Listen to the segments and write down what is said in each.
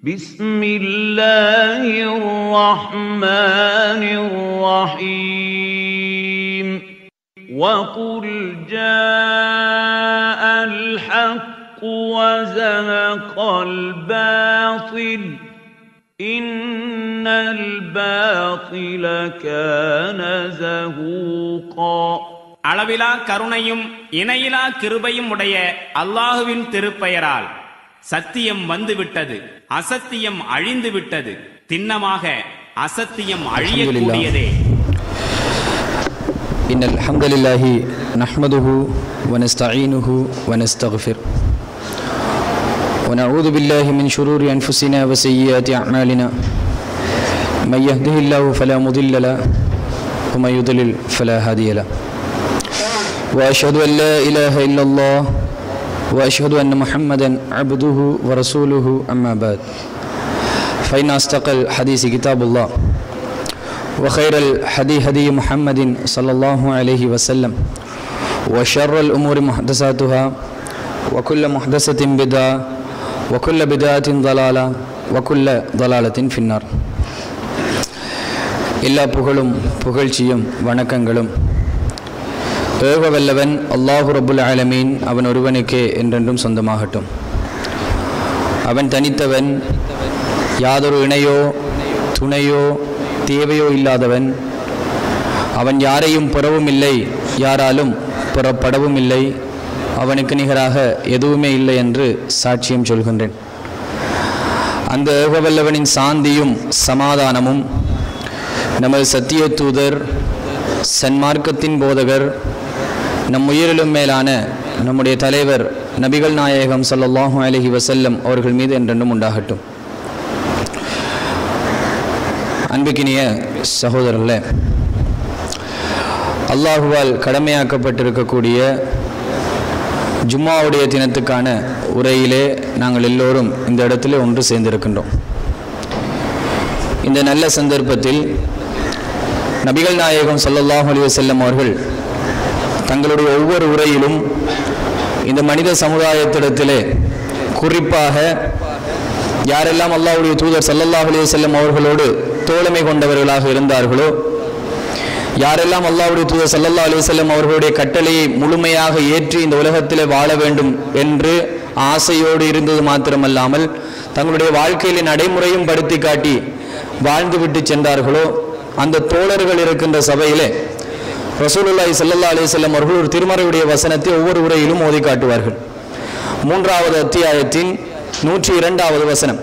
بسم الله الرحمن الرحيم وقل جاء الحق وزهق الباطل إن الباطل كان زهوقا அளவிலா கருணையும் இணையிலா கிருபையும் உடைய அல்லாஹுவின் திருப்பெயரால் சத்தியம் வந்துவிட்டது அசத்தியம் அழிந்து விட்டது திண்ணமாக அசத்தியம் அழியக்கூடியதே إن الحمد لله نحمده ونستعينه ونستغفر ونعوذ بالله من شرور أنفسنا وسيئات أعمالنا من يهده الله فلا مضل له ومن يضلل فلا هادي له وأشهد أن لا إله إلا الله وأشهد أن محمدا عبده ورسوله أما بعد فإن أصدق الحديث كتاب الله وخير الحدي هدي محمد صلى الله عليه وسلم وشر الأمور محدثاتها وكل محدثة بدعة وكل بدعة ضلالة وكل ضلالة في النار எல்லா புகழும் புகழ்ச்சியும் வணக்கங்களும் ஏக வல்லவன் அல்லாஹு ரபுல் ஆலமீன் அவன் ஒருவனுக்கே என்றென்றும் சொந்தமாகட்டும் அவன் தனித்தவன் யாதொரு இணையோ துணையோ தேவையோ இல்லாதவன் அவன் யாரையும் புறவும் இல்லை யாராலும் புறப்படவும் இல்லை அவனுக்கு நிகராக எதுவுமே இல்லை என்று சாட்சியம் சொல்கின்றேன் அந்த ஏகவல்லவனின் சாந்தியும் சமாதானமும் நமது சத்திய தூதர் சன்மார்க்கத்தின் போதகர் நம் உயிரிலும் மேலான நம்முடைய தலைவர் நபிகள் நாயகம் ஸல்லல்லாஹு அலைஹி வஸல்லம் அவர்கள் மீது என்றென்றும் உண்டாகட்டும் அன்புக்கினிய சகோதரர்களே அல்லாஹுவால் கடமையாக்கப்பட்டிருக்கக்கூடிய ஜும்மாவுடைய தினத்துக்கான உரையிலே நாங்கள் எல்லோரும் இந்த இடத்திலே ஒன்று சேர்ந்திருக்கின்றோம் இந்த நல்ல சந்தர்ப்பத்தில் நபிகள் நாயகம் ஸல்லல்லாஹு அலைஹி வஸல்லம் அவர்கள் தங்களுடைய ஒவ்வொரு உரையிலும் இந்த மனித சமுதாயத்திடத்திலே குறிப்பாக யாரெல்லாம் அல்லாஹ்வுடைய தூதர் ஸல்லல்லாஹு அலைஹி வஸல்லம் அவர்களோடு தோழமை கொண்டவர்களாக இருந்தார்களோ யாரெல்லாம் அல்லாஹ்வுடைய தூதர் ஸல்லல்லாஹு அலைஹி வஸல்லம் அவர்களுடைய கட்டளையை முழுமையாக ஏற்றி இந்த உலகத்திலே வாழ வேண்டும் என்று ஆசையோடு இருந்தது மாத்திரமல்லாமல் தங்களுடைய வாழ்க்கையிலே நடைமுறையும் படுத்தி காட்டி வாழ்ந்துவிட்டு சென்றார்களோ அந்த தோழர்கள் இருக்கின்ற சபையிலே ரசூலுல்லாஹி ஸல்லல்லாஹு அலைஹி வஸல்லம் அவர்கள் ஒரு திருமறையுடைய வசனத்தை ஒவ்வொரு உரையிலும் ஓதி காட்டுவார்கள் மூன்றாவது அத்தியாயத்தின் நூற்றி இரண்டாவது வசனம்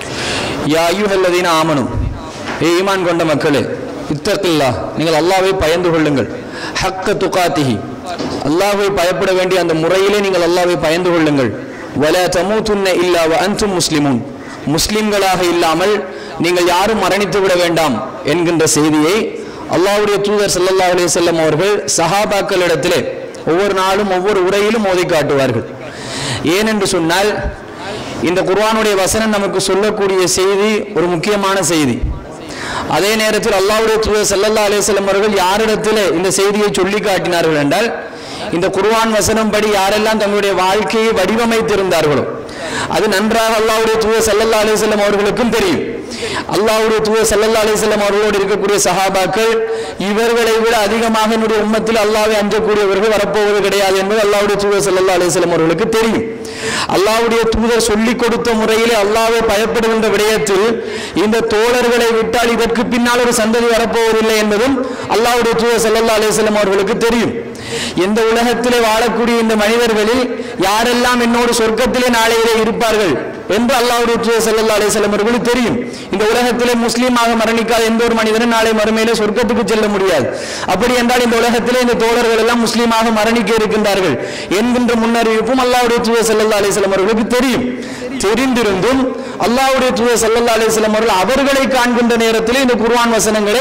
யா ஐயுஹல்லதீன ஆமனும் ஏ ஈமான் கொண்ட மக்களே இத்தக்கில்லா நீங்கள் அல்லாஹ்வை பயந்து கொள்ளுங்கள் ஹக்க துகாத்திஹி அல்லாஹ்வை பயப்பட வேண்டிய அந்த முறையிலே நீங்கள் அல்லாஹ்வை பயந்து கொள்ளுங்கள் வல தமூதுன்ன இல்லா வ அன்தும் முஸ்லிமூன் முஸ்லிம்களாக இல்லாமல் நீங்கள் யாரும் மரணித்து விட வேண்டாம் என்கின்ற செய்தியை அல்லாஹ்வுடைய தூதர் ஸல்லல்லாஹு அலைஹி வஸல்லம் அவர்கள் சஹாபாக்களிடத்திலே ஒவ்வொரு நாளும் ஒவ்வொரு உரையிலும் ஓதி காட்டுவார்கள் ஏனென்று சொன்னால் இந்த குர்ஆனுடைய வசனம் நமக்கு சொல்லக்கூடிய செய்தி ஒரு முக்கியமான செய்தி அதே நேரத்தில் அல்லாஹ்வுடைய தூதர் ஸல்லல்லாஹு அலைஹி வஸல்லம் அவர்கள் யாரிடத்திலே இந்த செய்தியை சொல்லி காட்டினார்கள் என்றால் இந்த குர்ஆன் வசனம் படி யாரெல்லாம் தங்களுடைய வாழ்க்கையை வடிவமைத்திருந்தார்களோ அது நன்றாக அல்லாஹ்வுடைய தூதர் ஸல்லல்லாஹு அலைஹி வஸல்லம் அவர்களுக்கும் தெரியும் அல்லாஹ்வுடைய தூதர் ஸல்லல்லாஹு அலைஹி வஸல்லம் அவர்களோடு இருக்கக்கூடிய சஹாபாக்கள் இவர்களை விட அதிகமாக என்னுடைய உம்மத்தில் அல்லாஹ்வை அஞ்சக்கூடியவர்கள் வரப்போவது கிடையாது என்பது அல்லாஹ்வுடைய தூதர் ஸல்லல்லாஹு அலைஹி வஸல்லம் அவர்களுக்கு தெரியும் அல்லாஹ்வுடைய தூதர் சொல்லிக் கொடுத்த முறையிலே அல்லாஹ்வை பயப்படுகின்ற விடயத்தில் இந்த தோழர்களை விட்டால் இதற்கு பின்னால் ஒரு சந்ததி வரப்போவதில்லை என்பதும் அல்லாஹ்வுடைய தூதர் ஸல்லல்லாஹு அலைஹி வஸல்லம் அவர்களுக்கு தெரியும் எந்த உலகத்திலே வாழக்கூடிய இந்த மனிதர்களில் யாரெல்லாம் என்னோடு சொர்க்கத்திலே நாளையிலே இருப்பார்கள் என்று அல்லாஹ்வுடைய தூதர் ஸல்லல்லாஹு அலைஹி வஸல்லம் அவர்களுக்கு தெரியும் இந்த உலகத்திலே முஸ்லீமாக மரணிக்காத எந்த ஒரு மனிதனும் நாளை மறுமையிலே சொர்க்கத்துக்கு செல்ல முடியாது அப்படி என்றால் இந்த உலகத்திலே இந்த தோழர்கள் எல்லாம் முஸ்லீமாக மரணிக்க இருக்கின்றார்கள் என்கின்ற முன்னறிவிப்பும் அல்லாஹ்வுடைய தூதர் ஸல்லல்லாஹு அலைஹி வஸல்லம் அவர்களுக்கு தெரியும் தெரிந்திருந்தும் அல்லாஹ்வுடைய தூதர் ஸல்லல்லாஹு அலைஹி வஸல்லம் அவர்கள் அவர்களை காண்கின்ற நேரத்திலே இந்த குர்ஆன் வசனங்களை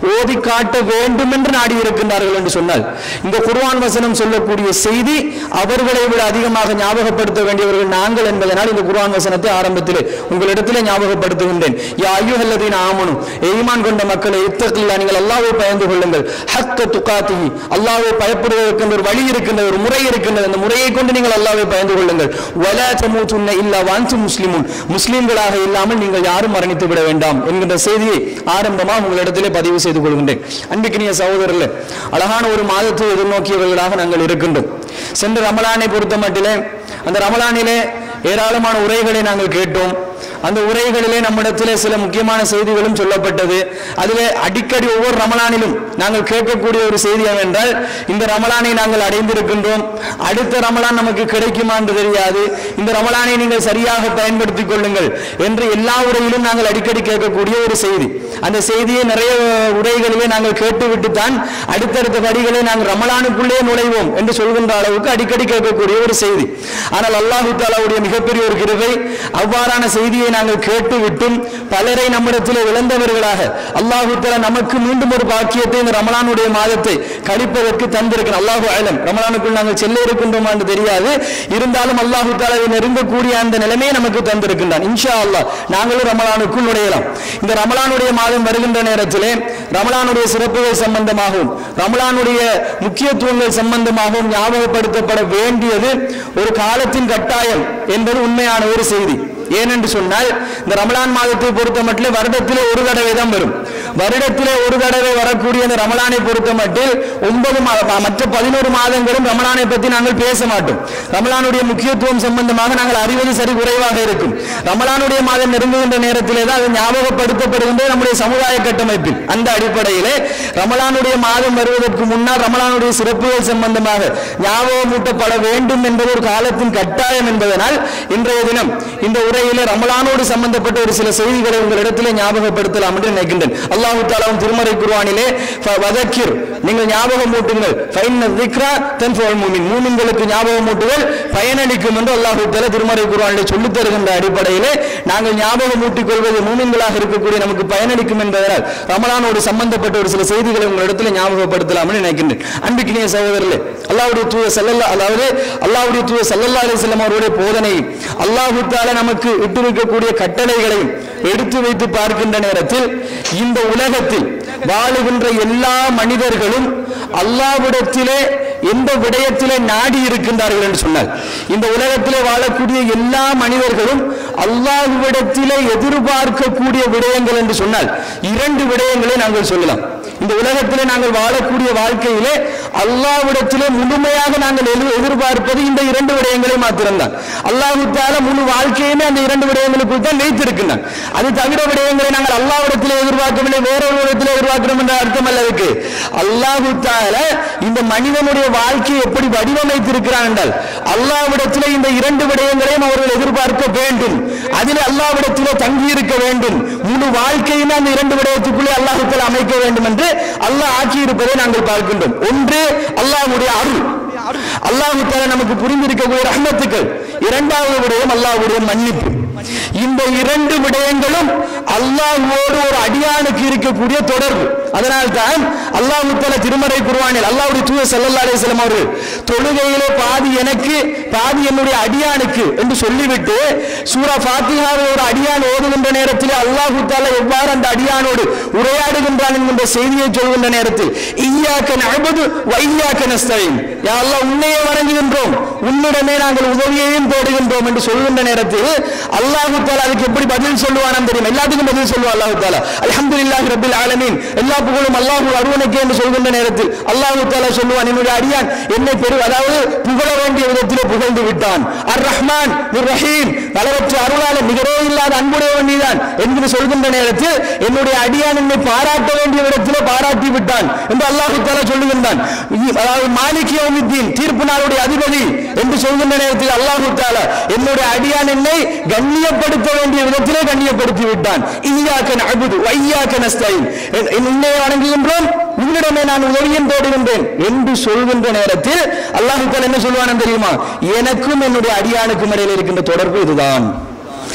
ஓதி காட்ட வேண்டும் என்று நாடி இருக்கின்றார்கள் என்று சொன்னால் இந்த குர்ஆன் வசனம் சொல்லக்கூடிய செய்தி அவர்களை விட அதிகமாக ஞாபகப்படுத்த வேண்டியவர்கள் நாங்கள் என்பதனால் இந்த குர்ஆன் வசனத்தை ஆரம்பத்திலே உங்களிடத்திலே ஞாபகப்படுத்துகின்றேன் யா ஐயுஹல்லதீன ஆமனு ஈமான் கொண்ட மக்களை இத்தகில்லா நீங்கள் அல்லாஹ்வை பயந்து கொள்ளுங்கள் ஹக்க துகாத்திஹி அல்லாஹ்வை பயப்படுவதற்கு ஒரு வழி இருக்கின்றது ஒரு முறை இருக்கின்றது அந்த முறையை கொண்டு நீங்கள் அல்லாஹ்வை பயந்து கொள்ளுங்கள் வலா தமூதுன்ன இல்லா வான்தும் முஸ்லிமுன் முஸ்லிம்களாக இல்லாமல் நீங்கள் யாரும் மரணித்து விட வேண்டாம் என்கின்ற செய்தியை ஆரம்பமாக உங்களிடத்திலே பதிவு செய்து கொள்கின்றேன் அன்பிக்கினிய சகோதரர்களே அழகான ஒரு மாதத்தை எதிர்நோக்கியவர்களாக நாங்கள் இருக்கின்றோம் சென்ற ரமலானை பொறுத்த மட்டிலே அந்த ரமலானிலே ஏராளமான உரைகளை நாங்கள் கேட்டோம் அந்த உரைகளிலே நம்மிடத்திலே சில முக்கியமான செய்திகளும் சொல்லப்பட்டது அதிலே அடிக்கடி ஒவ்வொரு ரமலானிலும் நாங்கள் கேட்கக்கூடிய ஒரு செய்தி என்னவென்றால் இந்த ரமலானை நாங்கள் அடைந்திருக்கின்றோம் அடுத்த ரமலான் நமக்கு கிடைக்குமா என்று தெரியாது இந்த ரமலானை நீங்கள் சரியாக பயன்படுத்திக் கொள்ளுங்கள் என்று எல்லா உரையிலும் நாங்கள் அடிக்கடி கேட்கக்கூடிய ஒரு செய்தி அந்த செய்தியை நிறைய உரைகளிலே நாங்கள் கேட்டுவிட்டு தான் அடுத்தடுத்த படிகளை நாங்கள் ரமலானுக்குள்ளே நுழைவோம் என்று சொல்கின்ற அளவுக்கு அடிக்கடி கேட்கக்கூடிய ஒரு செய்தி ஆனால் அல்லாஹு தாலாவுடைய மிகப்பெரிய ஒரு கிருபை அவ்வாறான செய்தியை நாங்கள் கேட்டுவிட்டும் பலரை நம்மிடத்தில் இழந்தவர்களாக அல்லாஹு தாலா நமக்கு மீண்டும் ஒரு பாக்கியத்தை இந்த ரமலானுடைய மாதத்தை கழிப்பதற்கு தந்திருக்கிறோம் அல்லாஹு ஆலம் ரமலானுக்குள் நாங்கள் செல்ல இருக்கின்றோமா என்று தெரியாது இருந்தாலும் அல்லாஹு தாலாவை நெருங்கக்கூடிய அந்த நிலைமையை நமக்கு தந்திருக்கின்றான் இன்ஷா அல்லாஹ் நாங்களும் ரமலானுக்குள் நுழையலாம் இந்த ரமலானுடைய மாதம் வருகின்ற நேரத்திலே ரமலானுடைய சிறப்புகள் சம்பந்தமாகவும் ரமலானுடைய முக்கியத்துவங்கள் சம்பந்தமாகவும் ஞாபகப்படுத்தப்பட வேண்டியது ஒரு காலத்தின் கட்டாயம் என்பது உண்மையான ஒரு செய்தி ஏனென்று சொன்னால் இந்த ரமலான் மாதத்தை பொறுத்த மட்டில் வருடத்திலே ஒரு தடவை தான் வரும் வருடத்திலே ஒரு தடவை வரக்கூடிய இந்த ரமலானை பொறுத்த மட்டில் ஒன்பது மா- மற்ற பதினோரு மாதங்களும் ரமலானை பற்றி நாங்கள் பேச மாட்டோம் ரமலானுடைய முக்கியத்துவம் சம்பந்தமாக நாங்கள் அறிவது சரி குறைவாக இருக்கும் ரமலானுடைய மாதம் நெருங்குகின்ற நேரத்திலே தான் அது ஞாபகப்படுத்தப்படுகின்ற நம்முடைய சமுதாய கட்டமைப்பில் அந்த அடிப்படையிலே ரமலானுடைய மாதம் வருவதற்கு முன்னால் ரமலானுடைய சிறப்புகள் சம்பந்தமாக ஞாபகமூட்டப்பட வேண்டும் என்பது ஒரு காலத்தின் கட்டாயம் என்பதனால் இன்றைய தினம் இந்த உரையிலே ரமலானோடு சம்பந்தப்பட்ட ஒரு சில செய்திகளை உங்களிடத்திலே ஞாபகப்படுத்தலாம் என்று நினைக்கின்றேன் அல்லாஹு தாலாவும் திருமறை குர்ஆனிலே "ஃப- வதக்கிர் நீங்கள் ஞாபகம் மூட்டுங்கள் ஃபைன்ன திக்ரா தன்ஃபுல் மூமின் மூமின்களுக்கு ஞாபகம் மூட்டுதல் பயனளிக்கும் என்று அல்லாஹு தாலா திருமறை குர்ஆனிலே சொல்லித் தருகின்ற அடிப்படையிலே நாங்கள் ஞாபகம் மூட்டிக் கொள்வது மூமின்களாக இருக்கக்கூடிய நமக்கு பயனளிக்கும் என்பதனால் ரமலானோடு சம்பந்தப்பட்ட ஒரு சில செய்திகளை உங்களிடத்தில் ஞாபகப்படுத்தலாம் என்று நினைக்கின்றேன் அன்பிக்கினிய சகோதரர்களே அல்லாஹ்வுடைய தூய செல்லல்லா அதாவது அல்லாஹ்வுடைய தூய சல்லல்லா அலிஸ்லாம் அவருடைய போதனை அல்லாஹு தாலா நமக்கு இட்டிருக்கக்கூடிய கட்டளைகளையும் எடுத்து வைத்து பார்க்கின்ற நேரத்தில் இந்த உலகத்தில் வாழுகின்ற எல்லா மனிதர்களும் அல்லாவிடத்திலே எந்த விடயத்திலே நாடி இருக்கின்றார்கள் என்று சொன்னார் இந்த உலகத்திலே வாழக்கூடிய எல்லா மனிதர்களும் அல்லாஹ்விடத்திலே எதிர்பார்க்கக்கூடிய விடயங்கள் என்று சொன்னால் இரண்டு விடயங்களை நாங்கள் சொல்லலாம் இந்த உலகத்திலே நாங்கள் வாழக்கூடிய வாழ்க்கையிலே அல்லாஹ்விடத்திலே முழுமையாக நாங்கள் எதிர்- எதிர்பார்ப்பது இந்த இரண்டு விடயங்களை மாத்திரம்தான் அல்லாஹு தால முழு வாழ்க்கையுமே அந்த இரண்டு விடயங்களுக்குள் தான் வைத்திருக்கின்றான் அது தவிர விடயங்களை நாங்கள் அல்லாஹ்விடத்திலே எதிர்பார்க்கவில்லை வேற ஒரு விடத்திலே எதிர்பார்க்கிறோம் என்ற அர்த்தம் அல்ல அதுக்கு அல்லாஹு தால இந்த மனிதனுடைய வாழ்க்கையை எப்படி வடிவமைத்திருக்கிறான் என்றால் அல்லாஹ்விடத்திலே இந்த இரண்டு விடயங்களையும் அவர்கள் எதிர்பார்க்க வேண்டும் அதில் அல்லாஹ்விடத்திலே தங்கி இருக்க வேண்டும் முழு வாழ்க்கையுமே அந்த இரண்டு விடயத்துக்குள்ளே அல்லாஹு தாலா அமைக்க வேண்டும் என்று அல்லாஹ் ஆக்கி இருப்பதை நாங்கள் பார்க்கின்றோம் ஒன்று அல்லாஹ்வுடைய அருள் அல்லாஹு தாலா நமக்கு புரிந்திருக்கக்கூடிய ரஹ்மத்துக்கள் இரண்டாவது விடயம் அல்லாஹ்வுடைய மன்னிப்பு இந்த இரண்டு விடயங்களும் அல்லாஹ்வோடு ஒரு அடியானுக்கு இருக்கக்கூடிய தொடர்பு அதனால் தான் அல்லாஹ் தஆலா திருமறை குர்ஆனில் அல்லாஹ்வுடைய தூய ஸல்லல்லாஹு அலைஹி வஸல்லம் அவர்கள் தொழுகையிலே பாதி எனக்கு பாதி என்னுடைய அடியானுக்கு என்று சொல்லிவிட்டு சூரா ஃபாத்திஹாவை ஒரு அடியான் ஓதுகின்ற நேரத்தில் அல்லாஹ் தஆலா எவ்வாறு அந்த அடியானோடு உரையாடுகின்றான் என்கின்ற செய்தியை சொல்கின்ற நேரத்தில் இய்யாக்க நஅபுது வ இய்யாக்க நஸ்தஈன் யா அல்லாஹ் உன்னையே வணங்குகின்றோம் உன்னிடமே நாங்கள் உதவியையும் தேடுகின்றோம் என்று சொல்கின்ற நேரத்தில் அல்லாஹ் தஆலா அதுக்கு எப்படி பதில் சொல்லுவானாம் தெரியும் எல்லாத்துக்கும் பதில் சொல்லுவான் அல்லாஹ் தஆலா அல்ஹம்துலில்லாஹி ரப்பில் ஆலமீன் எல்லா புகழும் அல்லாஹ் அருவனுக்கே என்று சொல்கின்ற நேரத்தில் அல்லாஹ் தஆலா சொல்லுவான் என்னுடைய அடியான் என்னை பெரு அதாவது புகழ வேண்டிய விதத்திலே புகழ்ந்து விட்டான் அர் ரஹ்மான் நிர் ரஹீம் அளவற்ற அருளாளர் நிகரே இல்லாத அன்புடையவன் நீதான் என்று சொல்கின்ற நேரத்தில் என்னுடைய அடியான் என்னை பாராட்ட வேண்டிய விதத்திலே பாராட்டி விட்டான் என்று அல்லாஹ் தஆலா சொல்லுகின்றான் இ- அதாவது மாலிக் யௌமித்தீன் தீர்ப்பு நாளுடைய அதிபதி என்று சொல்கின்ற நேரத்தில் அல்லாஹ் தஆலா என்னுடைய அடியான் என்னை கண்ணியப்படுத்த வேண்டிய விதத்திலே கண்ணியப்படுத்தி விட்டான் ஈயாக்க நஅபுது வ ஈயாக்க நஸ்தஈன் உன்னை வணங்குகின்றோம் உன்னிடமே நான் உதவியும் தேடுகின்றேன் என்று சொல்கின்ற நேரத்தில் அல்லாஹ் தஆலா என்ன சொல்வான் தெரியுமா எனக்கும் என்னுடைய அடியானுக்கும் இடையில் இருக்கின்ற தொடர்பு இதுதான்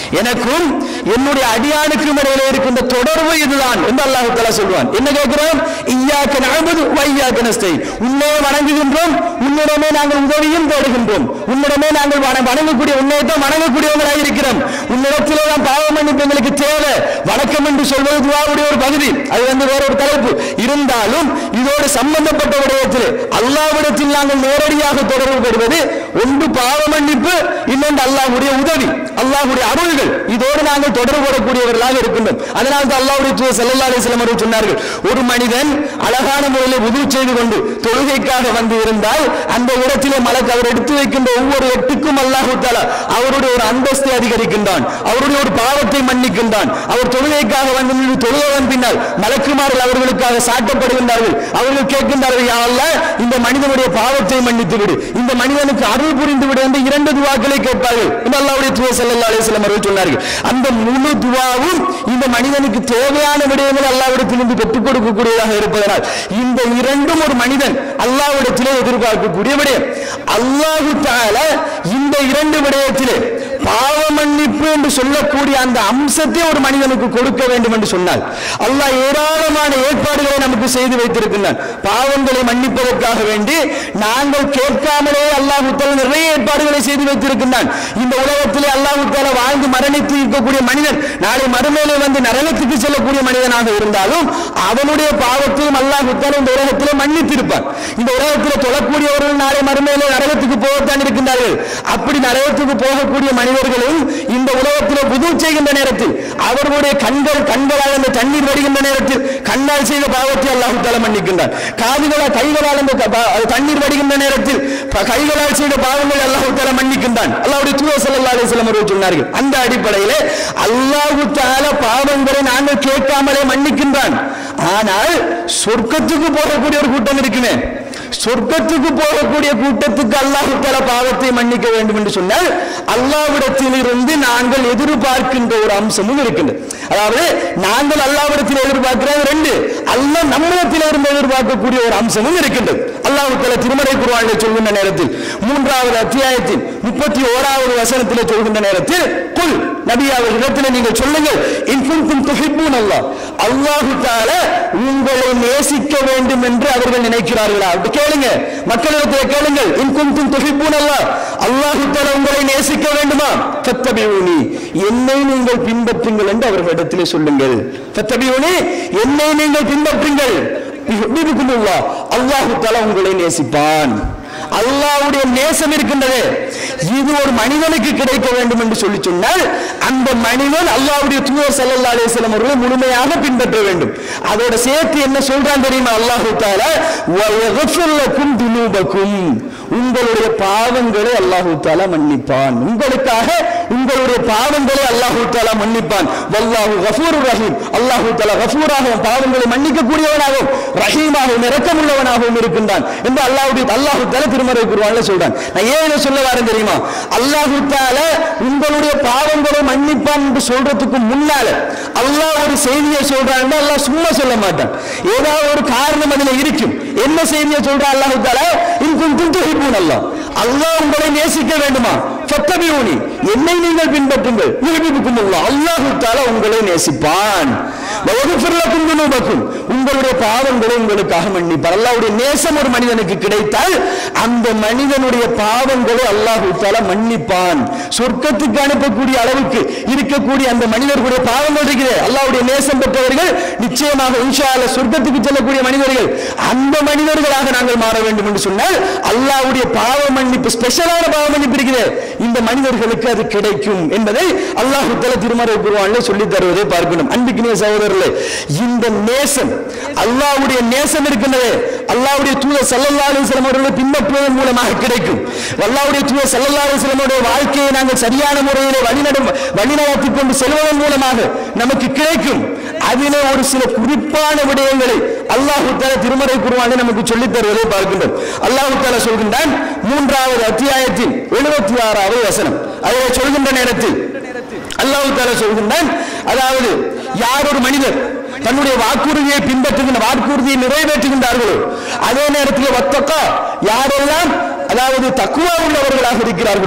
எனக்கும் என்னுடைய அடியானுக்கும் இடையில இருக்கின்ற தொடர்பு இதுதான் என்று அல்லாஹ் தஆலா சொல்வான் என்ன கேட்கிறோம் இய்யாக்க நஅபுது வ இய்யாக்க நஸ்தைன் உன்னை வணங்குகின்றோம் உன்னிடமே நாங்கள் உதவியும் தேடுகின்றோம் உன்னிடமே நாங்கள் வண- வணங்கக்கூடிய உன்னை தான் வணங்கக்கூடியவங்களாக இருக்கிறோம் உன்னிடத்திலே தான் பாவ மன்னிப்பு எங்களுக்கு தேவை வணக்கம் என்று சொல்வது துவாவுடைய ஒரு பகுதி அது வந்து வேற ஒரு தலைப்பு இருந்தாலும் இதோடு சம்பந்தப்பட்ட விடயத்தில் அல்லாவிடத்தில் நாங்கள் நேரடியாக தொடர்பு பெறுவது ஒன்று பாவ மன்னிப்பு இன்னொன்று அல்லாஹ்வுடைய உதவி அல்லாஹ்வுடைய அருள்கள் இதோடு நாங்கள் தொடர்பு கொள்ளக்கூடியவர்களாக இருக்கின்றோம் அதனால் தான் அல்லாஹ்வுடைய தூதர் ஸல்லல்லாஹு அலைஹி வஸல்லம் அவர்கள் சொன்னார்கள் ஒரு மனிதன் அழகான முறையில் உது செய்து கொண்டு தொழுகைக்காக வந்து இருந்தால் அந்த இடத்திலே மலக்கு அவர் எடுத்து வைக்கின்ற ஒவ்வொரு எட்டுக்கும் அல்லாஹ் தஆலா அவருடைய ஒரு அந்தஸ்தை அதிகரிக்கின்றான் அவருடைய ஒரு பாவத்தை மன்னிக்கின்றான் அவர் தொழுகைக்காக வந்து நின்று தொழுகவன் பின்னால் மலக்குமார்கள் அவர்களுக்காக சாட்டப்படுகின்றார்கள் அவர்கள் கேட்கின்றார்கள் யா அல்லாஹ் இந்த மனிதனுடைய பாவத்தை மன்னித்து விடு இந்த மனிதனுக்கு அருள் புரிந்து விடு என்று இரண்டு துவாக்களை கேட்பார்கள் என்று அல்லாஹ்வுடைய தூதர் ஸல்லல்லாஹு அலைஹி வஸல்லம் அவர்கள் சொன்னார்கள் அந்த முழு துவாவும் இந்த மனிதனுக்கு தேவையான விடயங்கள் அல்லாஹ்விடத்திலிருந்து பெற்றுக் கொடுக்கக்கூடியதாக இருப்பதனால் இந்த இரண்டும் ஒரு மனிதன் அல்லாஹ்விடத்திலே எதிர்பார்க்கக்கூடிய விடயம் அல்லாஹு தஆலா இந்த இரண்டு விடயத்திலே பாவ மன்னிப்பு என்று சொல்லக்கூடிய அந்த அம்சத்தை ஒரு மனிதனுக்கு கொடுக்க வேண்டும் என்று சொன்னால் அல்லாஹ் ஏராளமான ஏற்பாடுகளை நமக்கு செய்து வைத்திருக்கின்றான் பாவங்களை மன்னிப்பதற்காக வேண்டி நாங்கள் கேட்காமலே அல்லாஹ் தஆலா நிறைய ஏற்பாடுகளை செய்து வைத்திருக்கின்றான் இந்த உலகத்திலே அல்லாஹ் தஆலா வாழ்ந்து மரணித்து இருக்கக்கூடிய மனிதன் நாளை மறுமையிலே வந்து நரகத்துக்கு செல்லக்கூடிய மனிதனாக இருந்தாலும் அவனுடைய பாவத்தையும் அல்லாஹ் தஆலா இந்த உலகத்திலே மன்னித்திருப்பான் இந்த உலகத்திலே தொழக்கூடியவர்கள் நாளை மறுமையிலே நரகத்துக்கு போகத்தான் இருக்கின்றார்கள் அப்படி நரகத்துக்கு போகக்கூடிய மனிதர்களும் இந்த உலகத்திலே புது செய்கின்ற நேரத்தில் அவர்களுடைய கண்கள் கண்களால் அந்த தண்ணீர் வடிகின்ற நேரத்தில் கண்ணால் செய்த பாவத்தை அல்லாஹ் தஆலா மன்னிக்கின்றான் காதுகளால் கைகளால் அந்த க- பா- அது தண்ணீர் வடிகின்ற நேரத்தில் ப- கைகளால் செய்த பாவங்களை அல்லாஹ் தஆலா மன்னிக்கின்றான் அல்லாஹ்வுடைய தூதர் ஸல்லல்லாஹு அலைஹி வஸல்லம் அவர்கள் சொன்னார்கள் அந்த அடிப்படையிலே அல்லாஹ் தஆலா பாவங்களை நாங்கள் கேட்காமலே மன்னிக்கின்றான் ஆனால் சொர்க்கத்துக்கு போகக்கூடிய ஒரு கூட்டம் இருக்குமே சொர்க்கத்துக்கு போகக்கூடிய கூட்டத்துக்கு அல்லாஹ் தஆலா பாவத்தை மன்னிக்க வேண்டும் என்று சொன்னால் அல்லாஹ்விடத்தில் இருந்து நாங்கள் எதிர்பார்க்கின்ற ஒரு அம்சமும் இருக்கின்றது அதாவது நாங்கள் அல்லாஹ்விடத்தில் எதிர்பார்க்கிறது ரெண்டு அல்லாஹ் நம்மிடத்தில் இருந்து எதிர்பார்க்கக்கூடிய ஒரு அம்சமும் இருக்கின்றது அல்லாஹ் தஆலா திருமறை குர்ஆனில் சொல்கின்ற நேரத்தில் மூன்றாவது அத்தியாயத்தின் முப்பத்தி ஓராவது வசனத்தில் சொல்கின்ற நேரத்தில் குல் நபி அவர்களிடத்தில் நீங்கள் சொல்லுங்கள் இன் குன்தும் துஹிப்பூன் அல்லாஹ் அல்லாஹ் தஆலா உங்களை நேசிக்க வேண்டும் என்று அவர்கள் நினைக்கிறார்களா அப்படி கேளுங்க மக்களிடத்தில் கேளுங்கள் இன் குன்தும் துஹிப்பூன் அல்லாஹ் அல்லாஹ் தஆலா உங்களை நேசிக்க வேண்டுமா ஃபத்தபியூனி என்னை நீங்கள் பின்பற்றுங்கள் என்று அவர்களிடத்தில் சொல்லுங்கள் ஃபத்தபியூனி என்னை நீங்கள் பின்பற்றுங்கள் யுஹிப்புக்குமுல்லாஹ். அல்லாஹ் தஆலா உங்களை நேசிப்பான் அல்லாஹ்வுடைய நேசம் இருக்கின்றது இது ஒரு மனிதனுக்கு கிடைக்க வேண்டும் என்று சொல்லி சொன்னால் அந்த மனிதன் அல்லாஹ்வுடைய தூதர் ஸல்லல்லாஹு அலைஹி வஸல்லம் அவர்களை முழுமையாக பின்பற்ற வேண்டும் அதோட சேர்த்து என்ன சொல்றான் தெரியுமா அல்லாஹ் தஆலா வ யக்ஃபிர் லக்கும் துனூபக்கும் உங்களுடைய பாவங்களை அல்லாஹ் தஆலா மன்னிப்பான் உங்களுக்காக உங்களுடைய பாவங்களை அல்லாஹ் தஆலா மன்னிப்பான் வல்லாஹு கஃபூருர் ரஹீம் அல்லாஹ் தஆலா கஃபூராகவும் பாவங்களை மன்னிக்க கூடியவனாகவும் ரஹீமாகவும் இரக்கமுள்ளவனாகவும் இருக்கின்றான் என்று அல்லாஹ்வுடைய அல்லாஹ் தஆலா திருமறை குர்ஆன்ல சொல்றான் நான் ஏன் இதை சொல்ல வரேன் தெரியுமா அல்லாஹ் தஆலா உங்களுடைய பாவங்களை மன்னிப்பான் என்று சொல்றதுக்கு முன்னால அல்லாஹ் ஒரு செய்தியை சொல்றான் அல்லாஹ் சும்மா சொல்ல மாட்டான் ஏதாவது ஒரு காரணம் அதுல இருக்கும் என்ன செய்தியை சொல்றான் அல்லாஹ் தஆலா இன் குன்தும் துஹிப்பூன் அல்லாஹ் அல்லாஹ் உங்களை நேசிக்க வேண்டுமா ஃபத்தபியூனி என்னை நீங்கள் பின்பற்றுங்கள் யுஹிப்புக்கும் அல்லாஹ் அல்லாஹ் தஆலா உங்களை நேசிப்பான் வயகுஃபிர் லக்கும் துனூபக்கும் உங்களுடைய பாவங்களை உங்களுக்காக மன்னிப்பார் அல்லாஹ்வுடைய நேசம் ஒரு மனிதனுக்கு கிடைத்தால் அந்த மனிதனுடைய பாவங்களை அல்லாஹ் தஆலா மன்னிப்பான் சொர்க்கத்துக்கு அனுப்பக்கூடிய அளவுக்கு இருக்கக்கூடிய அந்த மனிதர்களுடைய பாவங்கள் இருக்குது அல்லாஹ்வுடைய நேசம் பெற்றவர்கள் நிச்சயமாக இன்ஷா அல்லாஹ் சொர்க்கத்துக்கு செல்லக்கூடிய மனிதர்கள் அந்த மனிதர்களாக நாங்கள் மாற வேண்டும் என்று சொன்னால் அல்லாஹ்வுடைய பாவ மன்னிப்பு ஸ்பெஷலான பாவ மன்னிப்பு இருக்குது இந்த மனிதர்களுக்கு அது கிடைக்கும் என்பதை அல்லாஹ் தஆலா திருமறை குர்ஆனில் சொல்லி தருவதை பார்க்கணும் அன்பிக்கினிய சகோதரர்களே இந்த நேசம் அல்லாஹ்வுடைய நேசம் இருக்கின்றது அல்லாஹ்வுடைய தூதர் ஸல்லல்லாஹு அலைஹி வஸல்லம் அவர்களை பின்பற்றுவதன் மூலமாக கிடைக்கும் அல்லாஹ்வுடைய தூதர் ஸல்லல்லாஹு அலைஹி வஸல்லம் அவருடைய வாழ்க்கையை நாங்கள் சரியான முறையில் வழிநடம் வழிநடத்தி கொண்டு செல்வதன் மூலமாக நமக்கு கிடைக்கும் அதிலே ஒரு சில குறிப்பான விடயங்களை அல்லாஹு தஆலா திருமறை குர்ஆனில் நமக்கு சொல்லித் தருவதை பார்க்கின்றோம் அல்லாஹு தஆலா சொல்கின்றான் மூன்றாவது அத்தியாயத்தின் எழுபத்தி ஆறாவது வசனம் அதில் சொல்கின்ற நேரத்தில் அல்லாஹு தஆலா சொல்கின்றான் அதாவது யார் ஒரு மனிதர் தன்னுடைய வாக்குறுதியை பின்பற்றுகின்ற வாக்குறுதியை நிறைவேற்றுகின்றார்களோ அதே நேரத்தில் வத்தக்கா யாரெல்லாம் அதாவது தக்குவா உள்ளவர்களாக இருக்கிறார்களோ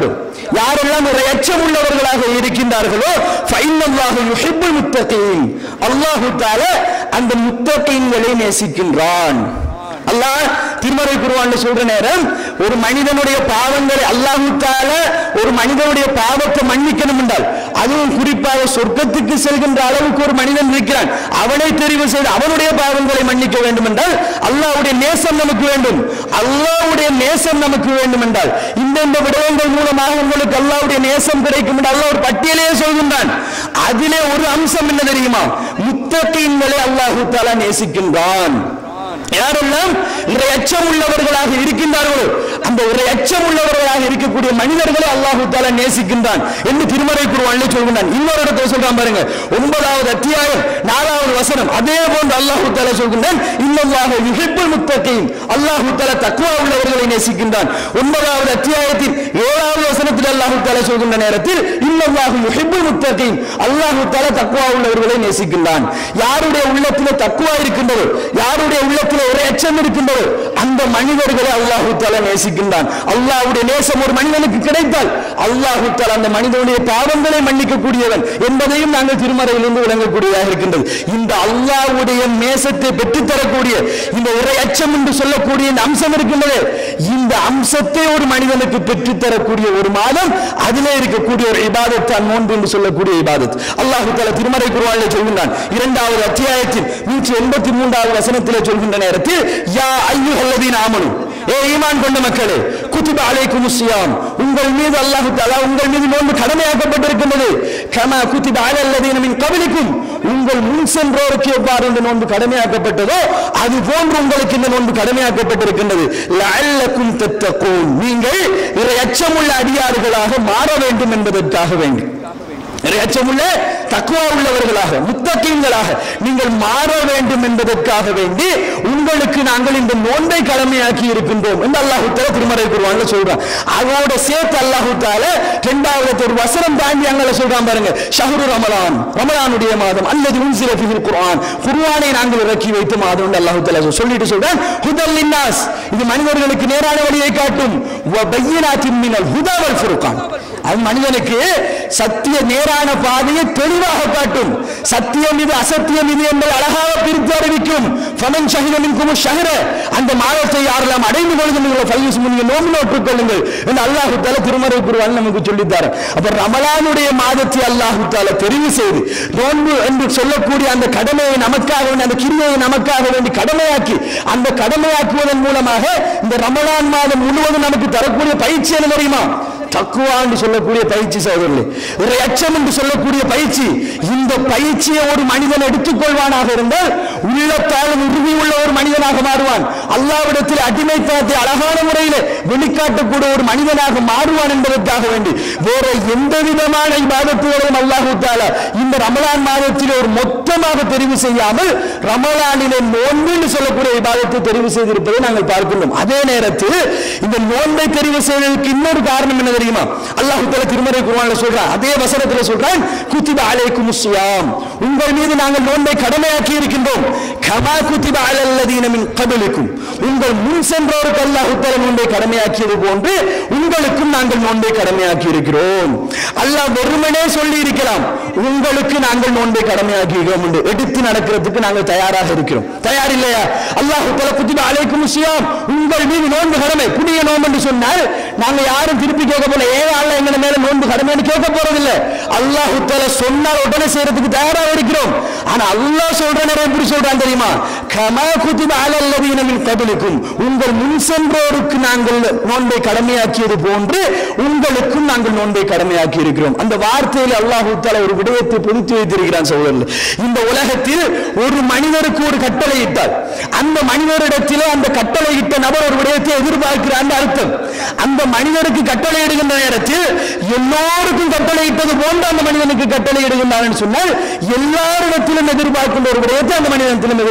யாரெல்லாம் ஒரு எச்சம் உள்ளவர்களாக இருக்கின்றார்களோ ஃபைனல்லாஹு யுஹிப்புல் முத்தகீன் அல்லாஹு தஆலா அந்த முத்தகீன்களை நேசிக்கின்றான் அல்லாஹ் திருமறை குருவான்னு சொல்ற நேரம் ஒரு மனிதனுடைய பாவங்களை அல்லாஹு தஆலா ஒரு மனிதனுடைய பாவத்தை மன்னிக்கணும் என்றால் அதுவும் குறிப்பாக சொர்க்கத்துக்கு செல்கின்ற அளவுக்கு ஒரு மனிதன் இருக்கிறான் அவனை தெரிவு செய்து அவனுடைய பாவங்களை மன்னிக்க வேண்டும் என்றால் அல்லாஹ்வுடைய நேசம் நமக்கு வேண்டும் அல்லாஹ்வுடைய நேசம் நமக்கு வேண்டும் என்றால் இந்த இந்த விடயங்கள் மூலமாக உங்களுக்கு அல்லாஹ்வுடைய நேசம் கிடைக்கும் என்று அல்லாஹ் ஒரு பட்டியலையே சொல்கின்றான் அதிலே ஒரு அம்சம் என்ன தெரியுமா முத்தகீன்களை அல்லாஹு தஆலா நேசிக்கின்றான் யாரெல்லாம் இறை அச்சம் உள்ளவர்களாக இருக்கின்றார்களோ அந்த இறை அச்சம் உள்ளவர்களாக இருக்கக்கூடிய மனிதர்களை அல்லாஹு தாலா நேசிக்கின்றான் என்று திருமறை குருவான் சொல்கின்றான் இன்னொரு இடத்துல சொல்றான் பாருங்க ஒன்பதாவது அத்தியாயம் நாலாவது வசனம் அதே போன்று அல்லாஹு தாலா சொல்கின்றான் இன்னல்லாக யுஹிப்புல் முத்தகீன் அல்லாஹு தாலா தக்வா உள்ளவர்களை நேசிக்கின்றான் ஒன்பதாவது அத்தியாயத்தில் ஏழாவது வசனத்தில் அல்லாஹு தாலா சொல்கின்ற நேரத்தில் இன்னல்லாக யுஹிப்புல் முத்தகீன் அல்லாஹு தாலா தக்வா உள்ளவர்களை நேசிக்கின்றான் யாருடைய உள்ளத்தில் தக்குவா இருக்கின்றதோ யாருடைய உள்ளத்தில் ஒரு எச்சம் இருக்கின்றதோ அந்த மனிதர்களை அல்லாஹு தாலா நேசிக்கின்றான் அல்லாஹ்வுடைய நேசம் ஒரு மனிதனுக்கு கிடைத்தால் அல்லாஹு தாலா அந்த மனிதனுடைய பாவங்களை மன்னிக்கக்கூடியவன் என்பதையும் நாங்கள் திருமறையிலிருந்து விளங்கக்கூடியதாக இருக்கின்றது இந்த அல்லாஹ்வுடைய நேசத்தை பெற்றுத்தரக்கூடிய இந்த இறை அச்சம் என்று சொல்லக்கூடிய இந்த அம்சம் இருக்கின்றது இந்த அம்சத்தை ஒரு மனிதனுக்கு பெற்றுத்தரக்கூடிய ஒரு மாதம் அதிலே இருக்கக்கூடிய ஒரு இபாதத் தான் நோன்பு என்று சொல்லக்கூடிய இபாதத் அல்லாஹு தாலா திருமறை குருவானிலே சொல்கின்றான் இரண்டாவது அத்தியாயத்தில் நூற்றி எண்பத்தி மூன்றாவது வசனத்திலே சொல்கின்ற நேரத்தில் யா ஐயுஹல்லதீன ஆமனு ஏ ஈமான் கொண்ட மக்களே குத்துப அலைக்கும் சியாம் உங்கள் மீது அல்லாஹு தஆலா உங்கள் மீது நோன்பு கடமையாக்கப்பட்டிருக்கின்றது கமா குத்திப அலல்லதீன மின் கபலிக்கும் உங்கள் முன் சென்றோருக்கு எவ்வாறு இந்த நோன்பு கடமையாக்கப்பட்டதோ அது போன்று உங்களுக்கு இந்த நோன்பு கடமையாக்கப்பட்டிருக்கின்றது லஅல்லக்கும் தத்தகூன் நீங்கள் இறை அச்சமுள்ள அடியார்களாக மாற வேண்டும் என்பதற்காக வேண்டி இறையச்சமுள்ள தக்குவா உள்ளவர்களாக முத்தகீன்களாக நீங்கள் மாற வேண்டும் என்பதற்காக வேண்டி உங்களுக்கு நாங்கள் இந்த நோன்பை கடமையாக்கி இருக்கின்றோம் என்று அல்லாஹு தாலா திருமறை குருவான்ல சொல்றான் அதோட சேர்த்து அல்லாஹு தாலா இரண்டாவது ஒரு வசனம் தாண்டி அங்கே சொல்றான் பாருங்க ஷஹரு ரமலான் ரமலானுடைய மாதம் அல்லது உன்சில ஃபில் குர்ஆன் குர்ஆனை நாங்கள் இறக்கி வைத்த மாதம் என்று அல்லாஹு தாலா சொல்லிட்டு சொல்றான் ஹுதல் லின்னாஸ் இது மனிதர்களுக்கு நேரான வழியை காட்டும் வ பையினாத்தின் மினல் ஹுதா வல் ஃபுர்கான் அது மனிதனுக்கு சத்திய நேரான பாதையை தெளிவாக காட்டும் சத்தியம் இது அசத்தியம் இது என்பதை அழகாக பிரித்து அறிவிக்கும் ஃபமன் ஷஹிதமின்கும் ஷஹர அந்த மாதத்தை யாரெல்லாம் அடைந்து கொள்கின்றீர்களோ ஃபைஸ் நீங்கள் நோம்பு நோட்டுக் கொள்ளுங்கள் என்று அல்லாஹு தால திருமறை குருவான் நமக்கு சொல்லித்தார் அப்ப ரமலானுடைய மாதத்தை அல்லாஹு தால தெரிவு செய்து நோன்பு என்று சொல்லக்கூடிய அந்த கடமையை நமக்காக வேண்டி அந்த கிரியை நமக்காக வேண்டி கடமையாக்கி அந்த கடமையாக்குவதன் மூலமாக இந்த ரமலான் மாதம் முழுவதும் நமக்கு தரக்கூடிய பயிற்சி என்ன தெரியுமா தக்குவா என்று சொல்லக்கூடிய பயிற்சி சகோதரர்களே ஒரு அச்சம் என்று சொல்லக்கூடிய பயிற்சி இந்த பயிற்சியை ஒரு மனிதன் எடுத்துக்கொள்வானாக இருந்தால் உள்ளத்தால் உறுதி உள்ள ஒரு மனிதனாக மாறுவான் அல்லாவிடத்தில் அடிமைத்தனத்தை அழகான முறையில் வெளிக்காட்டக்கூடிய ஒரு மனிதனாக மாறுவான் என்பதற்காக வேண்டி வேற எந்த விதமான இபாதத்துகளையும் அல்லாஹு தாலா இந்த ரமலான் மாதத்தில் ஒரு மொத்தமாக தெரிவு செய்யாமல் ரமலானிலே நோன்பு என்று சொல்லக்கூடிய இபாதத்தை தெரிவு செய்திருப்பதை நாங்கள் பார்க்கின்றோம் அதே நேரத்தில் இந்த நோன்பை தெரிவு செய்வதற்கு இன்னொரு காரணம் என்ன தெரியுமா அல்லாஹு தஆலா திருமறை குர்ஆன்ல சொல்றான் அதே வசனத்துல சொல்றான் குத்திப அலைக்கும் சியாம் உங்கள் மீது நாங்கள் நோன்பை கடமையாக்கி இருக்கின்றோம் கமா குத்திப அலல்லதீன மின் கபலிக்கும் உங்கள் முன் சென்றோருக்கு அல்லாஹு தஆலா நோன்பை கடமையாக்கியது போன்று உங்களுக்கும் நாங்கள் நோன்பை கடமையாக்கி இருக்கிறோம் அல்லாஹ் வெறுமனே சொல்லி இருக்கலாம் உங்களுக்கு நாங்கள் நோன்பை கடமையாக்கி இருக்கிறோம் என்று எடுத்து நடக்கிறதுக்கு நாங்கள் தயாராக இருக்கிறோம் தயார் இல்லையா அல்லாஹு தஆலா குத்திப அலைக்கும் சியாம் உங்கள் மீது நோன்பு கடமை புதிய நோன்பு என்று சொன்னால் நாங்க யாரும் திருப்பி கேட்க போல ஏன் அல்ல எங்க மேல நோன்பு கடமைன்னு கேட்க போறதில்லை அல்லாஹ் உத்தர சொன்னால் உடனே செய்யறதுக்கு தயாராக இருக்கிறோம் ஆனா அல்லாஹ் சொல்ற நேரம் எப்படி சொல்றான் தெரியுமா கமா குதிப அலல்லதீன மின் கபலிக்கும் உங்கள் முன் சென்றோருக்கு நாங்கள் நோன்பை கடமையாக்கியது போன்று உங்களுக்கும் நாங்கள் நோன்பை கடமையாக்கி இருக்கிறோம் அந்த வார்த்தையில் அல்லாஹ் உத்தால ஒரு விடயத்தை பொதித்து வைத்திருக்கிறான் சகோதரர்கள் இந்த உலகத்தில் ஒரு மனிதருக்கு ஒரு கட்டளை இட்டால் அந்த மனிதரிடத்திலே அந்த கட்டளை இட்ட நபர் ஒரு விடயத்தை எதிர்பார்க்கிறான் அர்த்தம் அந்த மனிதருக்கு கட்டளை இடுகின்ற நேரத்தில் எல்லோருக்கும் கட்டளை இட்டது போன்று அந்த மனிதனுக்கு கட்டளை இடுகின்றான் சொன்னால் எல்லாரிடத்திலும் எதிர்பார்க்கின்ற ஒரு விடயத்தை அந்த மனிதத்திலும் எதிர்பார்க்கிறான்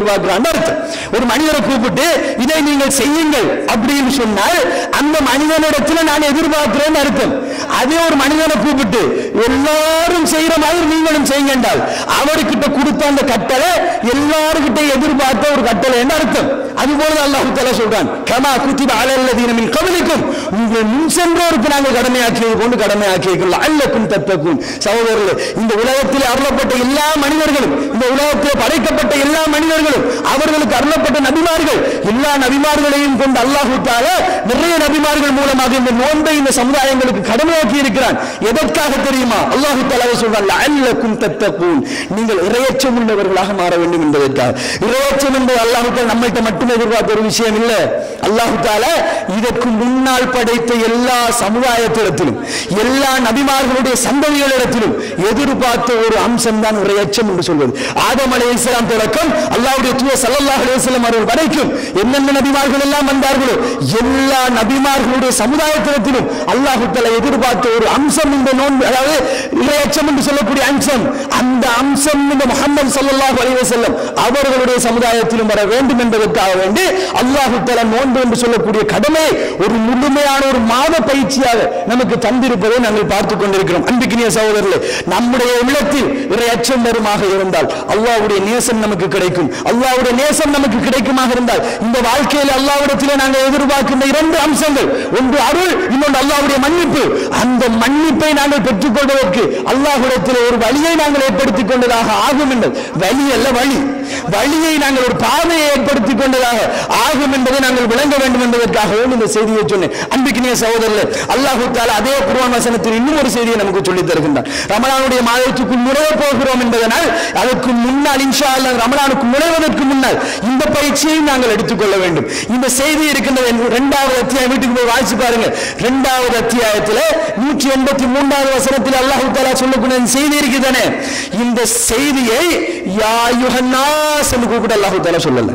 என்று அர்த்தம் ஒரு மனிதரை கூப்பிட்டு இதை நீங்கள் செய்யுங்கள் அப்படின்னு சொன்னால் அந்த மனிதனிடத்துல நான் எதிர்பார்க்கிறேன் அர்த்தம் அதே ஒரு மனிதனை கூப்பிட்டு எல்லாரும் செய்யற மாதிரி நீங்களும் செய்யுங்க என்றால் அவர்கிட்ட கொடுத்த அந்த கட்டளை எல்லாருக்கிட்ட எதிர்பார்த்த ஒரு கட்டளை என்று அர்த்தம் அதுபோல அல்லாஹு தஆலா சொல்றான் கமா குத்திப அலல்லதீன மின் கபலிக்கும் உங்கள் முன் சென்றோருக்கு நாங்கள் கடமையாக்கியது கொண்டு கடமையாக்கியிருக்கிறோம் அல்லக்கும் தத்தக்கும் சகோதரர்களே இந்த உலகத்தில் அருளப்பட்ட எல்லா மனிதர்களும் இந்த உலகத்தில் படைக்கப்பட்ட எல்லா மனிதர்களும் அவர்களுக்கு அருளப்பட்ட நபிமார்கள் எல்லா நபிமார்களையும் கொண்டு அல்லாஹு தஆலா நிறைய நபிமார்கள் மூலமாக இந்த நோன்பை இந்த சமுதாயங்களுக்கு கடமையாக்கி இருக்கிறான் எதற்காக தெரியுமா அல்லாஹு தஆலா சொல்றான் அல்லக்கும் தத்தக்கும் நீங்கள் இரையச்சம் உள்ளவர்களாக மாற வேண்டும் என்பதற்காக இரையச்சம் என்பது அல்லாஹு தஆலா நம்மள்ட்ட மட்டும் எதிர்பார்த்த ஒரு விஷயம் இல்ல அல்லாஹு தாலா இதற்கு முன்னால் படைத்த எல்லா சமுதாயத்திடத்திலும் எல்லா நபிமார்களுடைய சந்ததிகளிடத்திலும் எதிர்பார்த்த ஒரு அம்சம் தான் இரையச்சம் என்று சொல்வது ஆதம் அலை இஸ்லாம் தொடக்கம் அல்லாஹ்வுடைய தூய சல்லல்லாஹு அலைஹி வஸல்லம் அவர்கள் வரைக்கும் என்னென்ன நபிமார்கள் எல்லாம் வந்தார்களோ எல்லா நபிமார்களுடைய சமுதாயத்திடத்திலும் அல்லாஹு தஆலா எதிர்பார்த்த ஒரு அம்சம் இந்த நோன்பு அதாவது இரையச்சம் என்று சொல்லக்கூடிய அம்சம் அந்த அம்சம் இந்த முஹம்மது ஸல்லல்லாஹு அலைஹி வஸல்லம் அவர்களுடைய சமுதாயத்திலும் வர வேண்டும் என்பதற்காக வேண்டி அல்லாஹு தஆலா நோன்பு என்று சொல்லக்கூடிய கடமை ஒரு முழுமையான ஒரு மாத பயிற்சியாக நமக்கு தந்திருப்பதை நாங்கள் பார்த்துக் கொண்டிருக்கிறோம் அன்பிக்கினிய சகோதரர்களே நம்முடைய உள்ளத்தில் இறையச்சம் வருமாக இருந்தால் அல்லாஹ்வுடைய நேசம் நமக்கு கிடைக்கும் அல்லாஹ்வுடைய நேசம் நமக்கு கிடைக்குமாக இருந்தால் இந்த வாழ்க்கையில் அல்லாஹ்விடத்திலே நாங்கள் எதிர்பார்க்கின்ற இரண்டு அம்சங்கள் ஒன்று அருள் இன்னொன்று அல்லாஹ்வுடைய மன்னிப்பு அந்த மன்னிப்பை நாங்கள் பெற்றுக்கொள்வதற்கு அல்லாஹ்விடத்தில் ஒரு வழியை நாங்கள் ஏற்படுத்திக் கொண்டதாக ஆகும் என்பது வழி அல்ல வழி வழியை நாங்கள் ஒரு பாதையை ஏற்படுத்திக் கொண்டதாக ஆகும் என்பதை நாங்கள் விளங்க வேண்டும் என்பதற்காகவே இந்த செய்தியை சொன்னேன் அன்பிக்கினிய சகோதரர்களே அல்லாஹு தாலா அதே குர்ஆன் வசனத்தில் இன்னும் ஒரு செய்தியை நமக்கு சொல்லித் தருகின்றார் ரமலானுடைய மாதத்துக்குள் நுழைய போகிறோம் என்பதனால் அதற்கு முன்னால் இன்ஷா அல்லாஹ் ரமலானுக்கு நுழைவதற்கு முன்னால் இந்த பயிற்சியை நாங்கள் எடுத்துக்கொள்ள வேண்டும் இந்த செய்தி இருக்கின்றது இரண்டாவது அத்தியாயம் வீட்டுக்கு போய் வாசிச்சு பாருங்க இரண்டாவது அத்தியாயத்தில் நூற்றி எண்பத்தி மூன்றாவது வசனத்தில் அல்லாஹு தாலா சொல்லக்கூடிய இந்த செய்தி இருக்குதானே இந்த செய்தியை யா யுஹன்னாஸ் என்று கூப்பிட்டு அல்லாஹு தாலா சொல்லல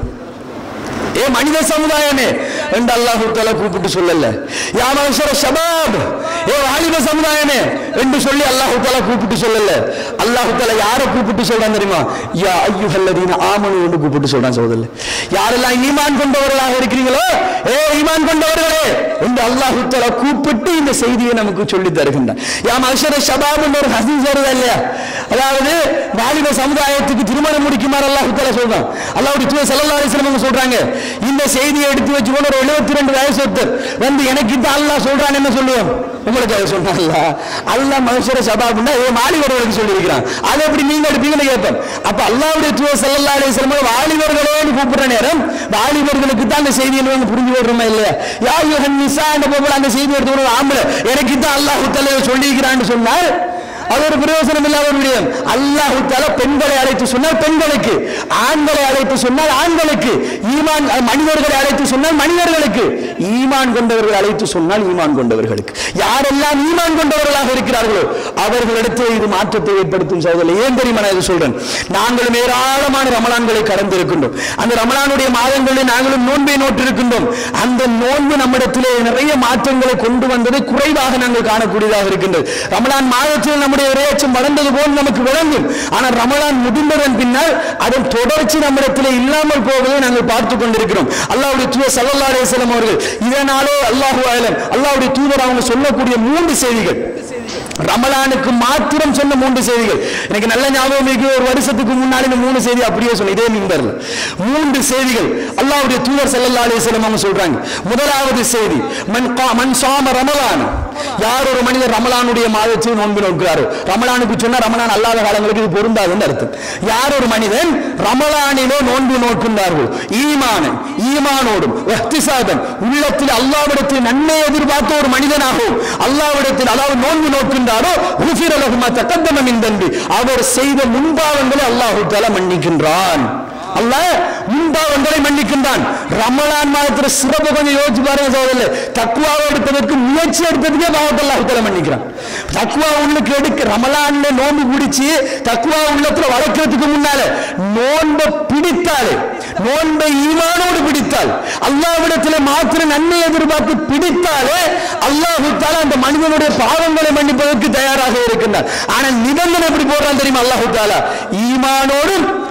ஏ மனித சமுதாயமே என்று அல்லாஹு தஆலா கூப்பிட்டு சொல்லல யா மனுஷர ஷபாப் ஏ வாலிப சமுதாயமே என்று சொல்லி அல்லாஹு தஆலா கூப்பிட்டு சொல்லல அல்லாஹு தஆலா யாரை கூப்பிட்டு சொல்றான் தெரியுமா யா அய்யுஹல்லதீன ஆமனு என்று கூப்பிட்டு சொல்றான் சகோதரர்களே யாரெல்லாம் ஈமான் கொண்டவர்களாக இருக்கிறீங்களோ ஏ ஈமான் கொண்டவர்களே என்று அல்லாஹு தஆலா கூப்பிட்டு இந்த செய்தியை நமக்கு சொல்லி தருகின்றான் யா மனுஷர ஷபாப் என்ற ஒரு ஹதீஸ் வருதா இல்லையா அதாவது வாலிப சமுதாயத்துக்கு திருமணம் முடிக்குமாறு அல்லாஹு தஆலா சொல்றான் அல்லாஹ்வுடைய தூதர் ஸல்லல்லாஹு அலைஹி வஸல்லம் சொல்றாங்க இந்த செய்தியை எடுத்து வச்சுக்கொண்டு ஒரு 72 வயசு ஒருத்தர் வந்து எனக்கு இந்த அல்லாஹ் சொல்றான் என்ன சொல்லுவோம் உங்களுக்கு அதை சொன்னான்ல அல்லாஹ் மனுஷர சபாப்னா ஏ வாலிபர்களுக்கு சொல்லியிருக்கிறான் அதை எப்படி நீங்க எடுப்பீங்கன்னு கேட்பேன் அப்ப அல்லாஹ்வுடைய தூதர் ஸல்லல்லாஹு அலைஹி வஸல்லம் வாலிபர்களேன்னு கூப்பிடுற நேரம் வாலிபர்களுக்கு தான் அந்த செய்தி என்ன புரிஞ்சு வருமா இல்லையா யா யுஹன் நிசா என்ற போல அந்த செய்தி எடுத்து ஒரு ஆம்பளை எனக்கு தான் அல்லாஹ் தஆலா சொல்லியிருக்கிறான்னு சொன்னால் அது ஒரு பிரயோசனம் இல்லாத ஒரு விடயம் அல்லாஹு தஆலா பெண்களை அழைத்து சொன்னால் பெண்களுக்கு ஆண்களை அழைத்து சொன்னால் ஆண்களுக்கு ஈமான் அஹ், மனிதர்களை அழைத்து சொன்னால் மனிதர்களுக்கு ஈமான் கொண்டவர்கள் அழைத்து சொன்னால் ஈமான் கொண்டவர்களுக்கு யாரெல்லாம் ஈமான் கொண்டவர்களாக இருக்கிறார்களோ அவர்களிடத்தில் இது மாற்றத்தை ஏற்படுத்தும் சகோதரர் ஏன் தெரியுமா நான் இதை சொல்றேன் நாங்களும் ஏராளமான ரமலான்களை கடந்திருக்கின்றோம் அந்த ரமலானுடைய மாதங்களில் நாங்களும் நோன்பை நோட்டிருக்கின்றோம் அந்த நோன்பு நம்மிடத்திலே நிறைய மாற்றங்களை கொண்டு வந்ததை குறைவாக நாங்கள் காணக்கூடியதாக இருக்கின்றது ரமலான் மாதத்தில் நம்முடைய இறையச்சம் வளர்ந்தது போல் நமக்கு விளங்கும் ஆனால் ரமலான் முடிந்ததன் பின்னால் அதன் தொடர்ச்சி நம்மிடத்திலே இல்லாமல் போவதை நாங்கள் பார்த்து கொண்டிருக்கிறோம் அல்லாஹ்வுடைய தூதர் ஸல்லல்லாஹு அலைஹி வஸல்லம் அவர்கள் இதனாலே அல்லாஹு அலம் அல்லாஹ்வுடைய தூதர் அவங்க சொல்லக்கூடிய மூன்று செய்திகள் ரமலானுக்கு மாத்திரம் சொன்ன மூன்று செய்திகள் எனக்கு நல்ல ஞாபகம் இருக்கு ஒரு வருஷத்துக்கு முன்னாடி இந்த மூணு செய்தி அப்படியே சொன்ன இதே மிம்பர்ல மூன்று செய்திகள் அல்லாஹ்வுடைய தூதர் ஸல்லல்லாஹு அலைஹி வஸல்லம் அவங்க சொல்றாங்க முதலாவது செய்தி மன் கா மன் சாம ரமலான் யார் ஒரு மனிதர் ரமலானுடைய மாதத்தில் நோன்பு நோக்கிறாரோ ரமலானுக்கு சொன்னா ரமலான் அல்லாத காலங்களுக்கு இது பொருந்தாதுன்னு அர்த்தம் யார் ஒரு மனிதன் ரமலானிலோ நோன்பு நோக்கின்றார்கள் ஈமானன் ஈமானோடும் வஹ்திசாபன் உள்ளத்தில் அல்லாவிடத்தில் நன்மை எதிர்பார்த்த ஒரு மனிதனாகவும் அல்லாவிடத்தில் அதாவது நோன்பு நோக்கின்றாரோ உஃபிர லஹுமா தகத்தம மின் தன்பி அவர் செய்த முன்பாவங்களை அல்லாஹு தஆலா மன்னிக்கின்றான் அல்லாஹ் முன்பாவங்களை மன்னிக்கின்றான் ரமலான் மாதத்துல சிறப்பு கொஞ்சம் யோசிச்சு பாருங்க சகோதரர்களே தக்குவாவை எடுப்பதற்கு முயற்சி எடுத்ததுக்கே பாவத்தை அல்லாஹ் தஆலா மன்னிக்கிறான் தக்குவா உள்ளுக்கு எடுக்க ரமலான்ல நோன்பு பிடிச்சு தக்குவா உள்ளத்துல வளர்க்கறதுக்கு முன்னால நோன்பை பிடித்தாலே நோன்பை ஈமானோடு பிடித்தால் அல்லாஹ்விடத்திலே மாத்திரம் நன்மை எதிர்பார்த்து பிடித்தாலே அல்லாஹு தாலா அந்த மனிதனுடைய பாவங்களை மன்னிப்பதற்கு தயாராக இருக்கின்றார் ஆனால் நிபந்தனை எப்படி போடுறான் தெரியுமா அல்லாஹு தாலா ஈமானோடும்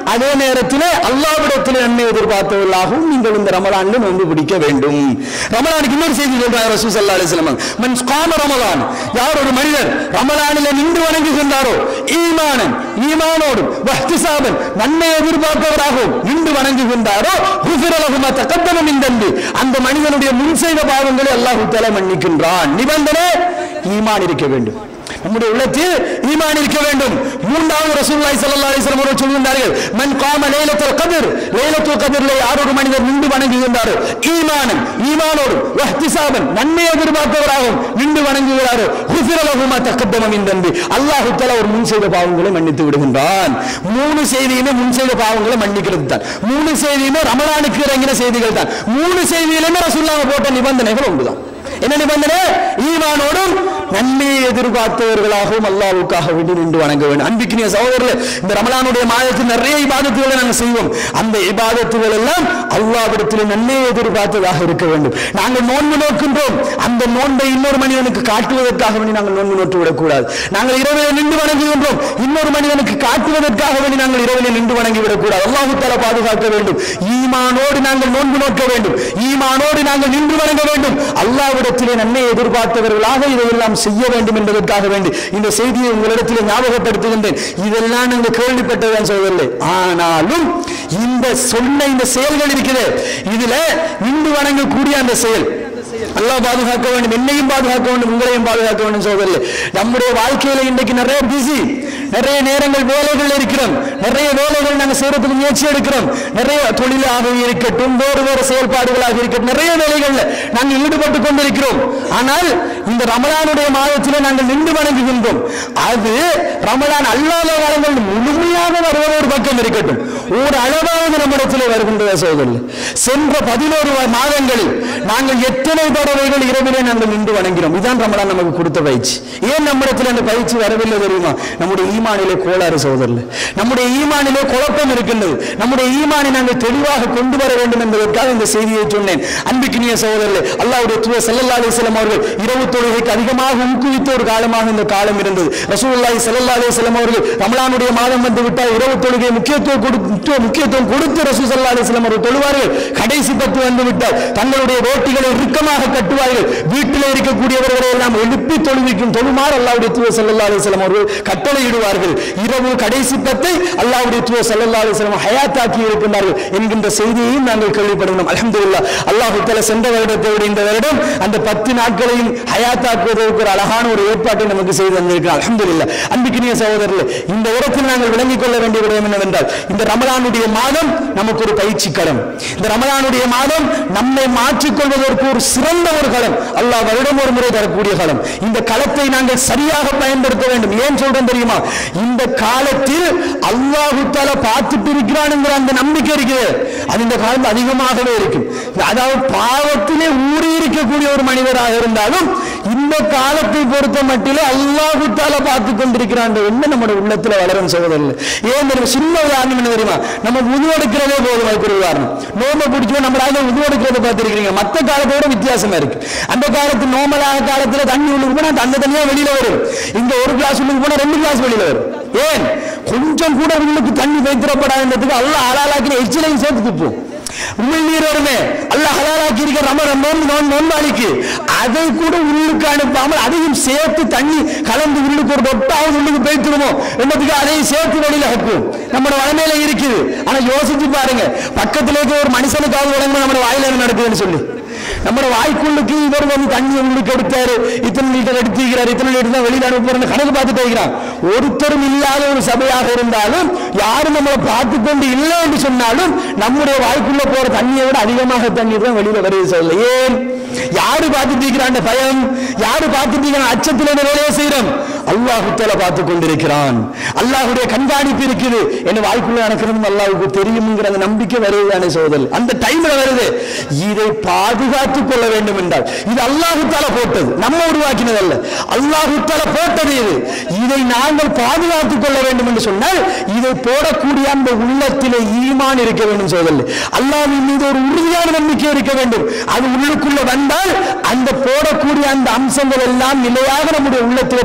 அதே நேரத்தில் அல்லாவிடத்தில் நன்மை எதிர்பார்த்தவர்களாகவும் நீங்கள் இந்த ரமலானில் நோன்பு பிடிக்க வேண்டும் ரமலானுக்கு இன்னொரு செய்தி சொல்றாங்க ரசூ சல்லா அலிஸ்லாம் மன் காம ரமலான் யார் ஒரு மனிதர் ரமலானில் நின்று வணங்குகின்றாரோ ஈமானன் ஈமானோடும் வஹ்திசாபன் நன்மை எதிர்பார்ப்பவராகவும் நின்று வணங்குகின்றாரோ குஃபிரலகுமா தக்கத்தனம் இந்தந்து அந்த மனிதனுடைய முன் செய்த பாவங்களை அல்லாஹு தஆலா மன்னிக்கின்றான் நிபந்தனை ஈமான் இருக்க வேண்டும் நம்முடைய உள்ளத்தில் ஈமான் இருக்க வேண்டும் மூன்றாவது ரசூலுல்லாஹி ஸல்லல்லாஹு அலைஹி வஸல்லம் அவர்கள் சொல்கின்றார்கள் மன் காம லைலத்துல் கத்ர் லைலத்துல் கத்ரிலே யார் ஒரு மனிதர் நின்று வணங்குகின்றாரோ ஈமானன் ஈமானோடு வஹ்திசாபன் நன்மை எதிர்பார்ப்பவராகவும் நின்று வணங்குகிறாரோ குஃபிர லஹு மா தக்கத்தம மின் தன்பி அல்லாஹ் தஆலா ஒரு முன் செய்த பாவங்களை மன்னித்து விடுகின்றான் மூணு செய்தியுமே முன் செய்த பாவங்களை மன்னிக்கிறது தான் மூணு செய்தியுமே ரமலானுக்கு இறங்கின செய்திகள் தான் மூணு செய்தியிலுமே ரசூலுல்லாஹ் போட்ட நிபந்தனைகள் ஒன்றுதான் என்ன நிபந்தனை ஈமானோடும் நன்மையை எதிர்பார்த்தவர்களாகவும் அல்லாஹ்வுக்காக வேண்டி நின்று வணங்க வேண்டும் அன்பிக்கினிய சகோதரர்களே இந்த ரமலானுடைய மாதத்தில் நிறைய இபாதத்துகளை நாங்கள் செய்வோம் அந்த இபாதத்துகள் எல்லாம் அல்லாஹ்விடத்தில் நன்மையை எதிர்பார்த்ததாக இருக்க வேண்டும் நாங்கள் நோன்பு நோக்கின்றோம் அந்த நோன்பை இன்னொரு மனிதனுக்கு காட்டுவதற்காக வேண்டி நாங்கள் நோன்பு நோட்டு விடக்கூடாது நாங்கள் இரவில் நின்று வணங்குகின்றோம் இன்னொரு மனிதனுக்கு காட்டுவதற்காக வேண்டி நாங்கள் இரவில் நின்று வணங்கி விடக்கூடாது அல்லாஹு தஆலா பாதுகாக்க வேண்டும் ஈமானோடு நாங்கள் நோன்பு நோக்க வேண்டும் ஈமானோடு நாங்கள் நின்று வணங்க வேண்டும் அல்லாஹ்விடத்திலே நன்மை எதிர்பார்த்தவர்களாக இதையெல்லாம் செய்ய வேண்டும் என்பதற்காக வேண்டி இந்த செய்தியை உங்களிடத்தில் ஞாபகப்படுத்துகின்றேன் இதெல்லாம் நாங்கள் கேள்விப்பட்டதான் சொல்லவில்லை ஆனாலும் இந்த சொன்ன இந்த செயல்கள் இருக்குது இதுல நின்று வணங்கக்கூடிய அந்த செயல் அல்லாஹ் பாதுகாக்க வேண்டும் என்னையும் பாதுகாக்க வேண்டும் உங்களையும் பாதுகாக்க வேண்டும் சோதரில் நம்முடைய வாழ்க்கையில இன்றைக்கு நிறைய பிஸி நிறைய நேரங்கள் வேலைகள் இருக்கிறோம் நிறைய வேலைகள் நாங்கள் செய்யறதுக்கு முயற்சி எடுக்கிறோம் நிறைய தொழிலாக இருக்கட்டும் வேறு வேறு செயல்பாடுகளாக இருக்கட்டும் நிறைய வேலைகள்ல நாங்கள் ஈடுபட்டு கொண்டிருக்கிறோம் ஆனால் இந்த ரமலானுடைய மாதத்திலே நாங்கள் நின்று வணங்குகின்றோம் அது ரமலான் அல்லாத காலங்கள் முழுமையாக வருவது ஒரு பக்கம் இருக்கட்டும் ஒரு அளவாவது நம்மிடத்திலே வருகின்ற சோதரில் சென்ற பதினோரு மாதங்களில் நாங்கள் எத்தனை தடவைகள் இரவிலே நாங்கள் நின்று வணங்கினோம் இதான் ரமலான் நமக்கு கொடுத்த பயிற்சி ஏன் நம்மிடத்தில் அந்த பயிற்சி வரவில்லை தெரியுமா நம்முடைய ஈமானிலே கோளாறு சோதரில் நம்முடைய ஈமானிலே குழப்பம் இருக்கின்றது நம்முடைய ஈமானை நாங்கள் தெளிவாக கொண்டு வர வேண்டும் என்பதற்காக இந்த செய்தியை சொன்னேன் அன்பிக்கினிய சகோதரர்களே அல்லாஹ்வுடைய தூய ஸல்லல்லாஹு அலைஹி வஸல்லம் அவர்கள் இரவு தொழுகைக்கு அதிகமாக ஊக்குவித்த ஒரு காலமாக இந்த காலம் இருந்தது ரசூலுல்லாஹி ஸல்லல்லாஹு அலைஹி வஸல்லம் அவர்கள் ரமலானுடைய மாதம் வந்து விட்டால் இரவு தொழுகை முக்கியத்துவம் கொடுத்து முக்கியத்துவம் கொடுத்து ரசூல் ஸல்லல்லாஹு அலைஹி வஸல்லம் அவர்கள் தொழுவார்கள் கடைசி பத்து வந்து விட்டால் தங்களுடைய ரோட்டிகளை இறுக்கமாக கட்டுவார்கள் வீட்டில் இருக்கக்கூடியவர்களை எல்லாம் எழுப்பி தொழுவிக்கும் தொழுமாறு அல்லாஹ்வுடைய தூய ஸல்லல்லாஹு அலைஹி வஸல்லம் அவர்கள் கட்டளையிடுவார்கள் இரவு கடைசி பத்தை அல்லாஹ்வுடைய தூய ஸல்லல்லாஹு அலைஹி வஸல்லம் ஹயாத்தாக்கி இருக்கின்றார்கள் என்கின்ற செய்தியையும் நாங்கள் கேள்விப்படுகிறோம் அல்ஹம்துலில்லாஹ் அல்லாஹ் தஆலா சென்ற வருடத்தை விட இந்த வருடம் அந்த பத்து நாட்களையும் ஹயாத்தாக்குவதற்கு ஒரு அழகான ஒரு ஏற்பாட்டை நமக்கு செய்து தந்திருக்கிறார் அல்ஹம்துலில்லாஹ் அன்பிக்கினிய சகோதரர்களே இந்த இடத்தில் நாங்கள் விளங்கிக் கொள்ள வேண்டிய விடயம் என்னவென்றால் இந்த ரமலானுடைய மாதம் நமக்கு ஒரு பயிற்சி களம் இந்த ரமலானுடைய மாதம் நம்மை மாற்றிக்கொள்வதற்கு ஒரு சிறந்த ஒரு களம் அல்லாஹ் வருடம் ஒரு முறை தரக்கூடிய களம் இந்த களத்தை நாங்கள் சரியாக பயன்படுத்த வேண்டும் ஏன் சொல்றேன் தெரியுமா இந்த காலத்தில் அல்லாஹு தாலா பார்த்துட்டு இருக்கிறானுங்கிற அந்த நம்பிக்கை இருக்குது அது இந்த காலம் அதிகமாகவே இருக்கும் அதாவது பாவத்திலே ஊறி இருக்கக்கூடிய ஒரு மனிதராக இருந்தாலும் இந்த காலத்தை பொறுத்த மட்டிலே அல்லாஹு தாலா பார்த்து கொண்டிருக்கிறான் என்ன நம்முடைய உள்ளத்துல வளரும் சகோதரர்கள் ஏன் தெரியும் சின்ன உதாரணம் என்ன தெரியுமா நம்ம உதுவெடுக்கிறதே போதும் அதுக்கு ஒரு உதாரணம் நோம்பை பிடிச்சோம் நம்மளால உதுவெடுக்கிறத பார்த்துருக்கீங்க மற்ற காலத்தோட வித்தியாசமா இருக்கு அந்த காலத்து நோமலாக காலத்துல தண்ணி உள்ளுக்கு போனா அந்த தண்ணியா வெளியில வரும் இங்க ஒரு கிளாஸ் உள்ளுக்கு போனா ரெண்டு கிளாஸ் வெளியில வரும் ஏன் கொஞ்சம் கூட உள்ளுக்கு தண்ணி வைத்திரப்படாதுன்றதுக்கு அல்லாஹ் ஆளாலாக்கின எச்சிலையும் சேர்த்து துப்போம் உமிழ் நீர் வருமே அல்லாஹ் ஹலாலாக்கி இருக்க ரம நோன்பு நோன் நோன்பாளிக்கு அதை கூட உள்ளுக்கு அனுப்பாமல் அதையும் சேர்த்து தண்ணி கலந்து உள்ளுக்கு ஒரு தொட்டாவது உள்ளுக்கு போய்த்துருமோ என்பதுக்கு அதையும் சேர்த்து வெளியில வைப்போம் நம்மளோட வளமையில இருக்குது ஆனா யோசிச்சு பாருங்க பக்கத்துல இருக்க ஒரு மனுஷனுக்காவது வழங்கும் நம்ம வாயில என்ன நடக்குதுன்னு சொல்லி நம்ம வாய்க்குள்ளுக்கு இவர் வந்து தண்ணி உள்ளுக்கு எடுத்தாரு இத்தனை லிட்டர் எடுத்துக்கிறார் இத்தனை லிட்டர் தான் வெளியில அனுப்புறேன்னு கணக்கு பார்த்துட்டு இருக்கிறான் ஒருத்தரும் இல்லாத ஒரு சபையாக இருந்தாலும் யாரும் நம்மளை பார்த்து கொண்டு இல்லை என்று சொன்னாலும் நம்முடைய வாய்க்குள்ள போற தண்ணியை விட அதிகமாக தண்ணீர் தான் வெளியில வருது சொல்ல ஏன் யாரு பார்த்துட்டு இருக்கிறான் பயம் யாரு பார்த்துட்டு இருக்கிறான் அச்சத்தில் என்ன வேலையை செய்யறோம் அல்லாஹு தஆலா பார்த்து கொண்டிருக்கிறான் அல்லாஹ்வுடைய கண்காணிப்பு இருக்குது என்ன வாய்க்குள்ள நடக்கிறது அல்லாஹ்வுக்கு தெரியும்ங்கிற அந்த நம்பிக்கை வருதுதானே சோதல் அந்த டைம்ல வருது இதை பாதுகாத்துக் கொள்ள வேண்டும் என்றால் இது அல்லாஹு தஆலா போட்டது நம்ம உருவாக்கினதல்ல அல்லாஹு தஆலா போட்டது இது இதை நாங்கள் பாதுகாத்துக் கொள்ள வேண்டும் என்று சொன்னால் இதை போடக்கூடிய அந்த உள்ளத்திலே ஈமான் இருக்க வேண்டும் சோதல் அல்லாஹ்வின் மீது ஒரு உறுதியான நம்பிக்கை இருக்க வேண்டும் அது உள்ளுக்குள்ள வந்தால் அந்த போடக்கூடிய அந்த அம்சங்கள் எல்லாம் நிலையாக நம்முடைய உள்ளத்திலே பதியும்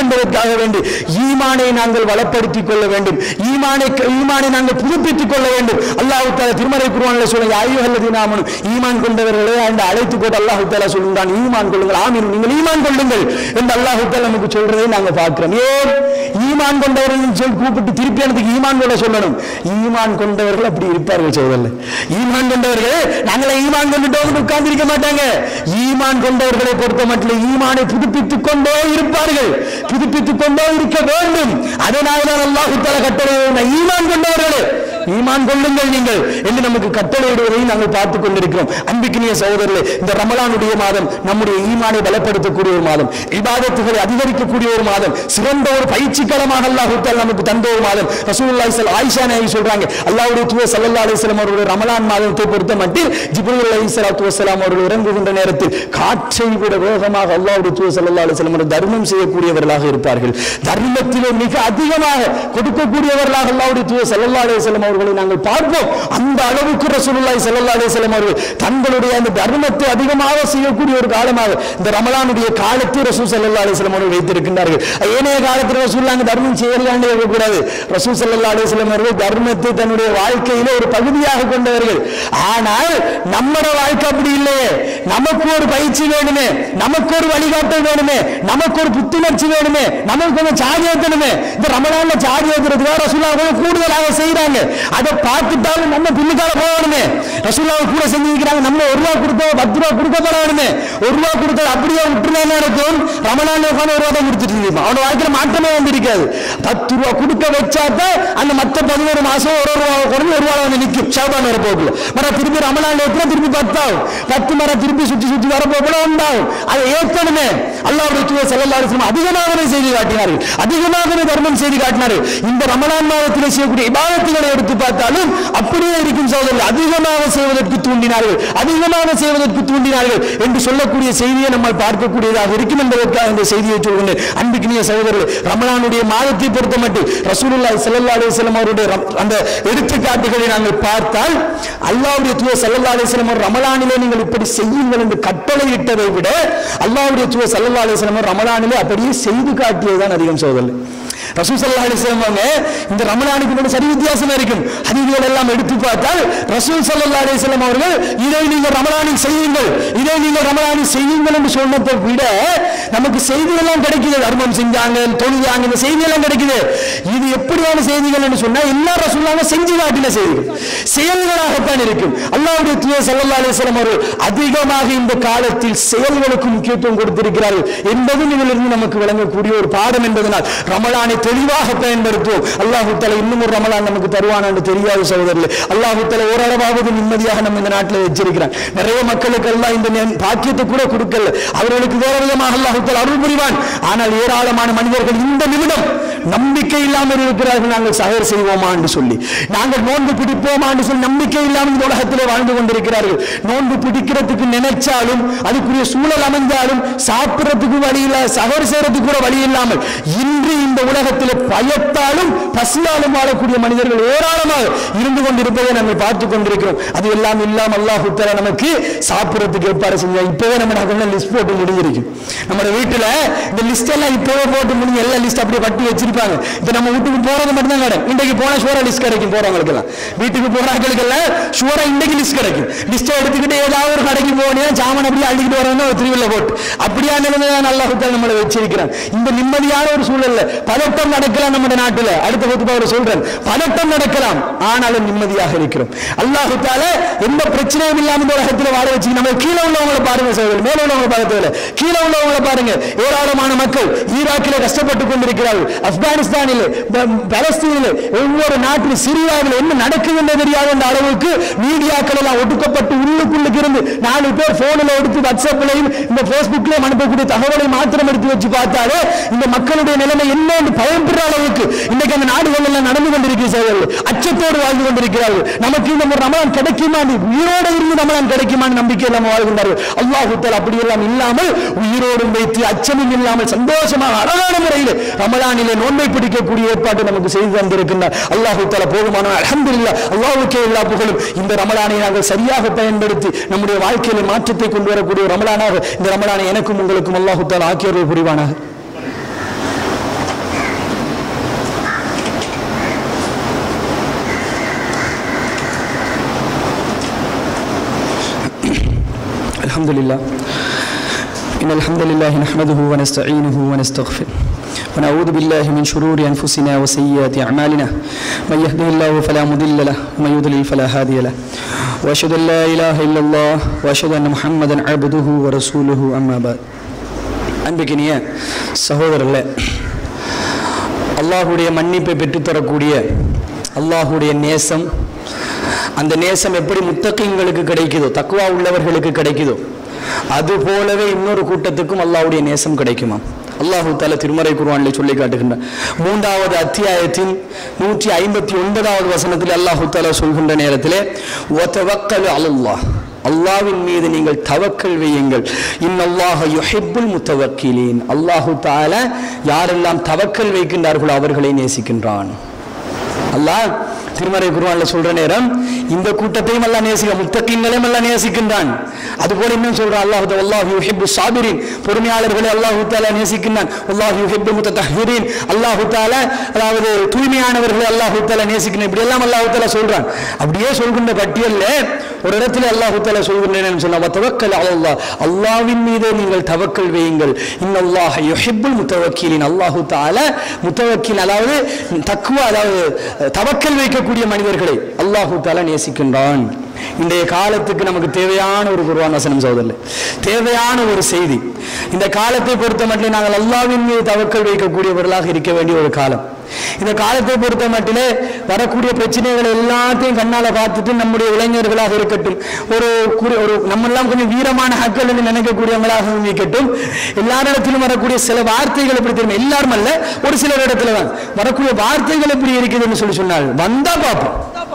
என்பதற்காக வேண்டி ஈமானை நாங்கள் வளப்படுத்திக் கொள்ள வேண்டும் ஈமானை ஈமானை நாங்கள் புதுப்பித்துக் கொள்ள வேண்டும் அல்லாஹு தாலா திருமறை குருவானில் சொல்லுங்க ஐயோஹல்லதி நாமனும் ஈமான் கொண்டவர்களே என்று அழைத்து போட்டு அல்லாஹு தாலா சொல்லுங்கான் ஈமான் கொள்ளுங்கள் ஆமீன் நீங்கள் ஈமான் கொள்ளுங்கள் என்று அல்லாஹு தாலா நமக்கு சொல்றதை நாங்கள் பார்க்கிறோம் ஏன் ஈமான் கொண்டவர்கள் சொல்லி கூப்பிட்டு திருப்பி எனக்கு ஈமான் கொள்ள சொல்லணும் ஈமான் கொண்டவர்கள் அப்படி இருப்பார்கள் சோதரில் ஈமான் கொண்டவர்கள் நாங்களே ஈமான் கொண்டுட்டோம் உட்கார்ந்து இருக்க மாட்டாங்க ஈமான் கொண்டவர்களை பொறுத்த மட்டும் ஈமானை புதுப்பித்துக் கொண்டே இருப்பார்கள் புதுப்பித்துக் கொண்டே இருக்க வேண்டும் அதனால்தான் அல்லாஹு தஆலா கட்டளை ஈமான் கொண்டவர்களே ஈமான் கொள்ளுங்கள் நீங்கள் என்று நமக்கு கட்டளையிடுவதை நாங்கள் பார்த்துக் கொண்டிருக்கிறோம் அன்பிக்கினிய சகோதரர்களே இந்த ரமலானுடைய மாதம் நம்முடைய ஈமானை பலப்படுத்தக்கூடிய ஒரு மாதம் இபாதத்துகளை அதிகரிக்கக்கூடிய ஒரு மாதம் சிறந்த ஒரு பயிற்சிக்களமாக அல்லாஹ் தஆலா நமக்கு தந்த ஒரு மாதம் ரசூலுல்லாஹி ஸல் ஆயிஷா நாயகி சொல்றாங்க அல்லாஹ்வுடைய தூதர் ஸல்லல்லாஹு அலைஹி வஸல்லம் அவருடைய ரமலான் மாதத்தை பொறுத்த மட்டில் ஜிப்ரீல் அலைஹிஸ்ஸலாத்து வஸலாம் அவர்கள் இறங்குகின்ற நேரத்தில் காற்றை விட வேகமாக அல்லாஹ்வுடைய தூதர் ஸல்லல்லாஹு அலைஹி வஸல்லம் அவர்கள் தர்மம் செய்யக்கூடியவர்களாக இருப்பார்கள் தர்மத்திலே மிக அதிகமாக கொடுக்கக்கூடியவர்களாக அல்லாஹ்வுடைய தூதர் ஸல்லல்லாஹு அலைஹி வஸல்லம் அவர்களை நாங்கள் பார்ப்போம் அந்த அளவுக்கு ரசூலுல்லாஹி ஸல்லல்லாஹு அலைஹி வஸல்லம் அவர்கள் தங்களுடைய அந்த தர்மத்தை அதிகமாக செய்யக்கூடிய ஒரு காலமாக இந்த ரமலானுடைய காலத்தை ரசூல் ஸல்லல்லாஹு அலைஹி வஸல்லம் அவர்கள் வைத்திருக்கின்றார்கள் ஏனைய காலத்தில் ரசூல் அங்க தர்மம் செய்யலான்னு இருக்கக்கூடாது ரசூல் ஸல்லல்லாஹு அலைஹி வஸல்லம் அவர்கள் தர்மத்தை தன்னுடைய வாழ்க்கையில ஒரு பகுதியாக கொண்டவர்கள் ஆனால் நம்மட வாழ்க்கை அப்படி இல்லையே நமக்கு ஒரு பயிற்சி வேணுமே நமக்கு ஒரு வழிகாட்டல் வேணுமே நமக்கு ஒரு புத்துணர்ச்சி வேணுமே நமக்கு கொஞ்சம் சாதி ஏற்றணுமே இந்த ரமலான்ல சாதி ஏற்றுறதுக்காக ரசூல்லா கொஞ்சம் கூடுதலாக செய்யறாங்க அதை பார்த்துட்டாலும் நம்ம பின்னுக்கால போகணுமே ரசூல்லாவை கூட செஞ்சிருக்கிறாங்க நம்ம ஒரு ரூபா கொடுத்தோம் பத்து ரூபா கொடுக்க போறானுமே ஒரு ரூபா கொடுத்தா அப்படியே விட்டுனா என்ன இருக்கும் ரமலான்ல உட்காந்து ஒரு ரூபா தான் கொடுத்துட்டு இருப்பான் அவனோட வாழ்க்கையில மாற்றமே வந்திருக்காது பத்து ரூபா கொடுக்க வச்சாதான் அந்த மத்த பதினோரு மாசம் ஒரு ஒரு ரூபா குறைஞ்சு ஒரு ரூபா வந்து நிற்கும் ஷாபான் வரப்போக்குள்ள மர திருப்பி ரமலான்ல எத்தனை திருப்பி பத்தாகும் பத்து மர திருப்பி சுற்றி சுற்றி வரப்போக்குள்ள உண்டாகும் அதை ஏற்கனவே அல்லாஹ்வுடைய தூதர் ஸல்லல்லாஹு அலைஹி வஸல்லம் அதிகமாகவே செய்து காட்டினார்கள் அதிகமாகவே தர்மம் செய்து காட்டினார்கள் இந்த ரமலான் மாதத்தில் செய்யக்கூடிய இபாதத்துகளை எடுத்து பார்த்தாலும் அப்படியே இருக்கும் சகோதரர்கள் அதிகமாக செய்வதற்கு தூண்டினார்கள் அதிகமாக செய்வதற்கு தூண்டினார்கள் என்று சொல்லக்கூடிய செய்தியை நம்ம பார்க்கக்கூடியதாக இருக்கும் என்பதற்காக இந்த செய்தியை சொல்கிறேன் அன்புக்கினிய சகோதரர்கள் ரமலானுடைய மாதத்தை பொறுத்த மட்டும் ரசூலுல்லாஹி ஸல்லல்லாஹு அலைஹி வஸல்லம் அவருடைய ரம்- அந்த எடுத்துக்காட்டுகளை நாங்கள் பார்த்தால் அல்லாஹ்வுடைய தூதர் ஸல்லல்லாஹு அலைஹி வஸல்லம் அவர் ரமலானிலே நீங்கள் இப்படி செய்யுங்கள் என்று கட்டளையிட்டதை விட அல்லாஹ்வுடைய தூதர் ஸல்லல்லாஹு அலைஹி வஸல்லம் அவர் ரமலானிலே அப்படியே செய்து காட்டியதுதான் அதிகம் சகோதரர்கள் ரசூல் ஸல்லல்லாஹு அலைஹி வஸல்லம் அவங்க இந்த ரமலானுக்கு மட்டும் சரி வித்தியாசம் இருக்கும் ஹதீஸ்கள் எல்லாம் எடுத்து பார்த்தால் ரசூல் ஸல்லல்லாஹு அலைஹி வஸல்லம் அவர்கள் இதை நீங்கள் ரமலானில் செய்யுங்கள் இதை நீங்கள் ரமலானில் செய்யுங்கள் என்று சொன்னதை விட நமக்கு செய்திகளெல்லாம் கிடைக்குது தர்மம் செஞ்சாங்க தொழுதாங்க இந்த செய்தியெல்லாம் கிடைக்குது இது எப்படியான செய்திகள் என்று சொன்னா எல்லா ரசூலாங்க செஞ்சு காட்டின செய்திகள் செயல்களாகத்தான் இருக்கும் அல்லாஹ்வுடைய தூதர் ஸல்லல்லாஹு அலைஹி வஸல்லம் அவர்கள் அதிகமாக இந்த காலத்தில் செயல்களுக்கு முக்கியத்துவம் கொடுத்திருக்கிறார்கள் என்பதும் இதிலிருந்து நமக்கு விளங்கக்கூடிய ஒரு பாடம் என்பதனால் ரமலானை தெளிவாக பயன்படுத்துவோம் அல்லாஹு தஆலா இன்னும் ஒரு ரமலான் நமக்கு தருவான் என்று தெரியாத சகோதரர்களே அல்லாஹு தஆலா ஓரளவாவது நிம்மதியாக நம்ம இந்த நாட்டில் வச்சிருக்கிறான் நிறைய மக்களுக்கு எல்லாம் இந்த நே- பாக்கியத்தை கூட கொடுக்கல அவர்களுக்கு வேற விதமாக அல்லாஹு தஆலா அருள் புரிவான் ஆனால் ஏராளமான மனிதர்கள் இந்த நிமிடம் நம்பிக்கை இல்லாமல் இருக்கிறார்கள் நாங்கள் சகர் செய்வோமா என்று சொல்லி நாங்கள் நோன்பு பிடிப்போமா என்று சொல்லி நம்பிக்கை இல்லாமல் இந்த உலகத்திலே வாழ்ந்து கொண்டிருக்கிறார்கள் நோன்பு பிடிக்கிறதுக்கு நினைச்சாலும் அதுக்குரிய சூழல் அமைந்தாலும் சாப்பிடுறதுக்கு வழி இல்ல சகர் செய்யறதுக்கு கூட வழி இல்லாமல் இன்று இந்த உலகத்தில் பயத்தாலும் பசியாலும் வாழக்கூடிய மனிதர்கள் ஏராளமாக இருந்து கொண்டிருப்பதை நம்ம பார்த்து கொண்டிருக்கிறோம் அது எல்லாம் இல்லாம அல்லாஹ் தஆலா நமக்கு சாப்பிடுறதுக்கு ஏற்பாடு செஞ்சா இப்பவே நம்ம நாங்கள் லிஸ்ட் போட்டு முடிஞ்சிருக்கு நம்ம வீட்டுல இந்த லிஸ்ட் எல்லாம் இப்பவே போட்டு முடிஞ்சு எல்லா லிஸ்ட் அப்படியே பட்டி வச்சிருப்பாங்க இப்ப நம்ம வீட்டுக்கு போறது மட்டும் தான் கிடைக்கும் இன்றைக்கு போனா ஷூரா லிஸ்ட் கிடைக்கும் போறவங்களுக்கு எல்லாம் வீட்டுக்கு போறாங்களுக்கு எல்லாம் ஷூரா இன்றைக்கு லிஸ்ட் கிடைக்கும் லிஸ்ட்டை எடுத்துக்கிட்டு ஏதாவது ஒரு கடைக்கு போனீங்க சாமான் அப்படியே அள்ளிக்கிட்டு வரணும் ஒரு திருவிழா போட்டு அப்படியா நிலைமை தான் நல்லா நம்மளை வச்சிருக்கிறான் இந்த நிம்மதியான ஒரு சூழல்ல பதட்டம் நடக்கலாம் நம்ம நாட்டுல அடுத்த வகுப்பு சொல்றேன் பதட்டம் நடக்கலாம் ஆனாலும் நிம்மதியாக இருக்கிறோம் அல்லாஹு தால எந்த பிரச்சனையும் இல்லாம இந்த உலகத்தில் வாழ வச்சு நம்ம கீழே உள்ளவங்களை பாருங்க சகோதரர் மேல உள்ளவங்களை பார்க்கறதுல கீழே உள்ளவங்களை பாருங்க ஏராளமான மக்கள் ஈராக்கிலே கஷ்டப்பட்டு கொண்டிருக்கிறார்கள் ஆப்கானிஸ்தானில் ப- பலஸ்தீனில் ஒவ்வொரு நாட்டில் சிரியாவில் என்ன நடக்குது என்று தெரியாத அந்த அளவுக்கு மீடியாக்கள் எல்லாம் ஒடுக்கப்பட்டு உள்ளுக்குள்ளுக்கு இருந்து நாலு பேர் போனில் எடுத்து வாட்ஸ்அப்லையும் இந்த பேஸ்புக்லயும் அனுப்பக்கூடிய தகவலை மாத்திரம் எடுத்து வச்சு பார்த்தாலே இந்த மக்களுடைய நிலைமை என்ன என்று பயப்படுற அளவுக்கு இன்னைக்கு அந்த நாடுகள் எல்லாம் நடந்து கொண்டிருக்கிறார்கள் அச்சத்தோடு வாழ்ந்து கொண்டிருக்கிறார்கள் நமக்கு இந்த ஒரு ரமலான் கிடைக்குமா உயிரோடு இருந்து ரமலான் கிடைக்குமான்னு நம்பிக்கை நம்ம வாழ்கின்றார்கள் அல்லாஹ் தஆலா அப்படி எல்லாம் இல்லாமல் உயிரோடும் வைத்து அச்சமும் இல்லாமல் சந்தோஷமாக அழகான முறையில் ரமலானிலே நோன்பை பிடிக்கக்கூடிய ஏற்பாட்டை நமக்கு செய்து தந்திருக்கின்றார் அல்லாஹு தஆலா போதுமான அல்ஹம்துலில்லாஹ் அல்லாஹ்வுக்கே எல்லா புகழும் இந்த ரமலானை நாங்கள் சரியாக பயன்படுத்தி நம்முடைய வாழ்க்கையில மாற்றத்தை கொண்டு வரக்கூடிய ஒரு ரமலானாக இந்த ரமலானை எனக்கும் உங்களுக்கும் அல்லாஹு தஆலா ஆக்கியவர்கள் புரிவானாக الحمد لله إن الحمد لله نحمده ونستعينه ونستغفره ونعوذ بالله من شرور أنفسنا وسيئات أعمالنا من يهده الله فلا مضل له ومن يضلل فلا هادي له وأشهد أن لا إله إلا الله وأشهد أن محمدا عبده ورسوله أما بعد அன்பிக்கினிய சகோதரர்களே அல்லாஹுடைய மன்னிப்பை பெற்றுத்தரக்கூடிய அல்லாஹுடைய நேசம் அந்த நேசம் எப்படி முத்தகங்களுக்கு கிடைக்குதோ தக்குவா உள்ளவர்களுக்கு கிடைக்குதோ அது போலவே இன்னொரு கூட்டத்துக்கும் அல்லாஹ்வுடைய நேசம் கிடைக்குமா அல்லாஹு தால திருமறை குர்ஆனில் சொல்லி காட்டுகின்றான் மூன்றாவது அத்தியாயத்தின் நூற்றி ஐம்பத்தி ஒன்பதாவது வசனத்தில் அல்லாஹு தாலா சொல்கின்ற நேரத்திலே ஒத்தவக்கல் அல்லாஹ் அல்லாவின் மீது நீங்கள் தவக்கல் வையுங்கள் இன்னல்லாஹ யுஹிப்புல் முத்தவக்கிலீன் அல்லாஹு தால யாரெல்லாம் தவக்கல் வைக்கின்றார்களோ அவர்களை நேசிக்கின்றான் அல்லாஹ் திருமறை குருவான்ல சொல்ற நேரம் இந்த கூட்டத்தையும் அல்லாஹ் நேசிக்க முத்தகீன்களையும் அல்லாஹ் நேசிக்கின்றான் அதுபோல இன்னும் சொல்றான் அல்லாஹ் அல்லாஹ் யுஹிப்பு சாபிரின் பொறுமையாளர்களை அல்லாஹ் தாலா நேசிக்கின்றான் அல்லாஹ் யுஹிப்பு முத்தஹிரின் அல்லாஹ் தாலா அதாவது தூய்மையானவர்களை அல்லாஹ் தாலா நேசிக்கின்றான் இப்படி எல்லாம் அல்லாஹ் தாலா சொல்றான் அப்படியே சொல்கின்ற பட்டியல்ல ஒரு இடத்துல அல்லாஹ் தாலா சொல்கின்றேன் சொன்னா தவக்கல் அல்லாஹ் அல்லாஹ்வின் மீதே நீங்கள் தவக்கல் வையுங்கள் இன்னல்லாஹ யுஹிப்புல் முத்தவக்கீலின் அல்லாஹு தாலா முத்தவக்கீல் அதாவது தக்குவா அதாவது தவக்கல் வைக்கக்கூடிய மனிதர்களை அல்லாஹு தாலா நேசிக்கின்றான் இன்றைய காலத்துக்கு நமக்கு தேவையான ஒரு குருவான் வசனம் சோதரில் தேவையான ஒரு செய்தி இந்த காலத்தை பொறுத்த மட்டும் நாங்கள் அல்லாவின் மீது தவக்கல் வைக்கக்கூடியவர்களாக இருக்க வேண்டிய ஒரு காலம் இந்த காலத்தை பொறுத்த மட்டிலே வரக்கூடிய பிரச்சனைகள் எல்லாத்தையும் கண்ணால பார்த்துட்டு நம்முடைய இளைஞர்களாக இருக்கட்டும் ஒரு குறி ஒரு நம்ம எல்லாம் கொஞ்சம் வீரமான ஹக்கள் என்று நினைக்கக்கூடியவங்களாக இருக்கட்டும் எல்லாரிடத்திலும் வரக்கூடிய சில வார்த்தைகள் எப்படி தெரியும் எல்லாரும் அல்ல ஒரு சிலர் இடத்துல தான் வரக்கூடிய வார்த்தைகள் எப்படி இருக்குதுன்னு சொல்லி சொன்னாங்க வந்தா பார்ப்போம்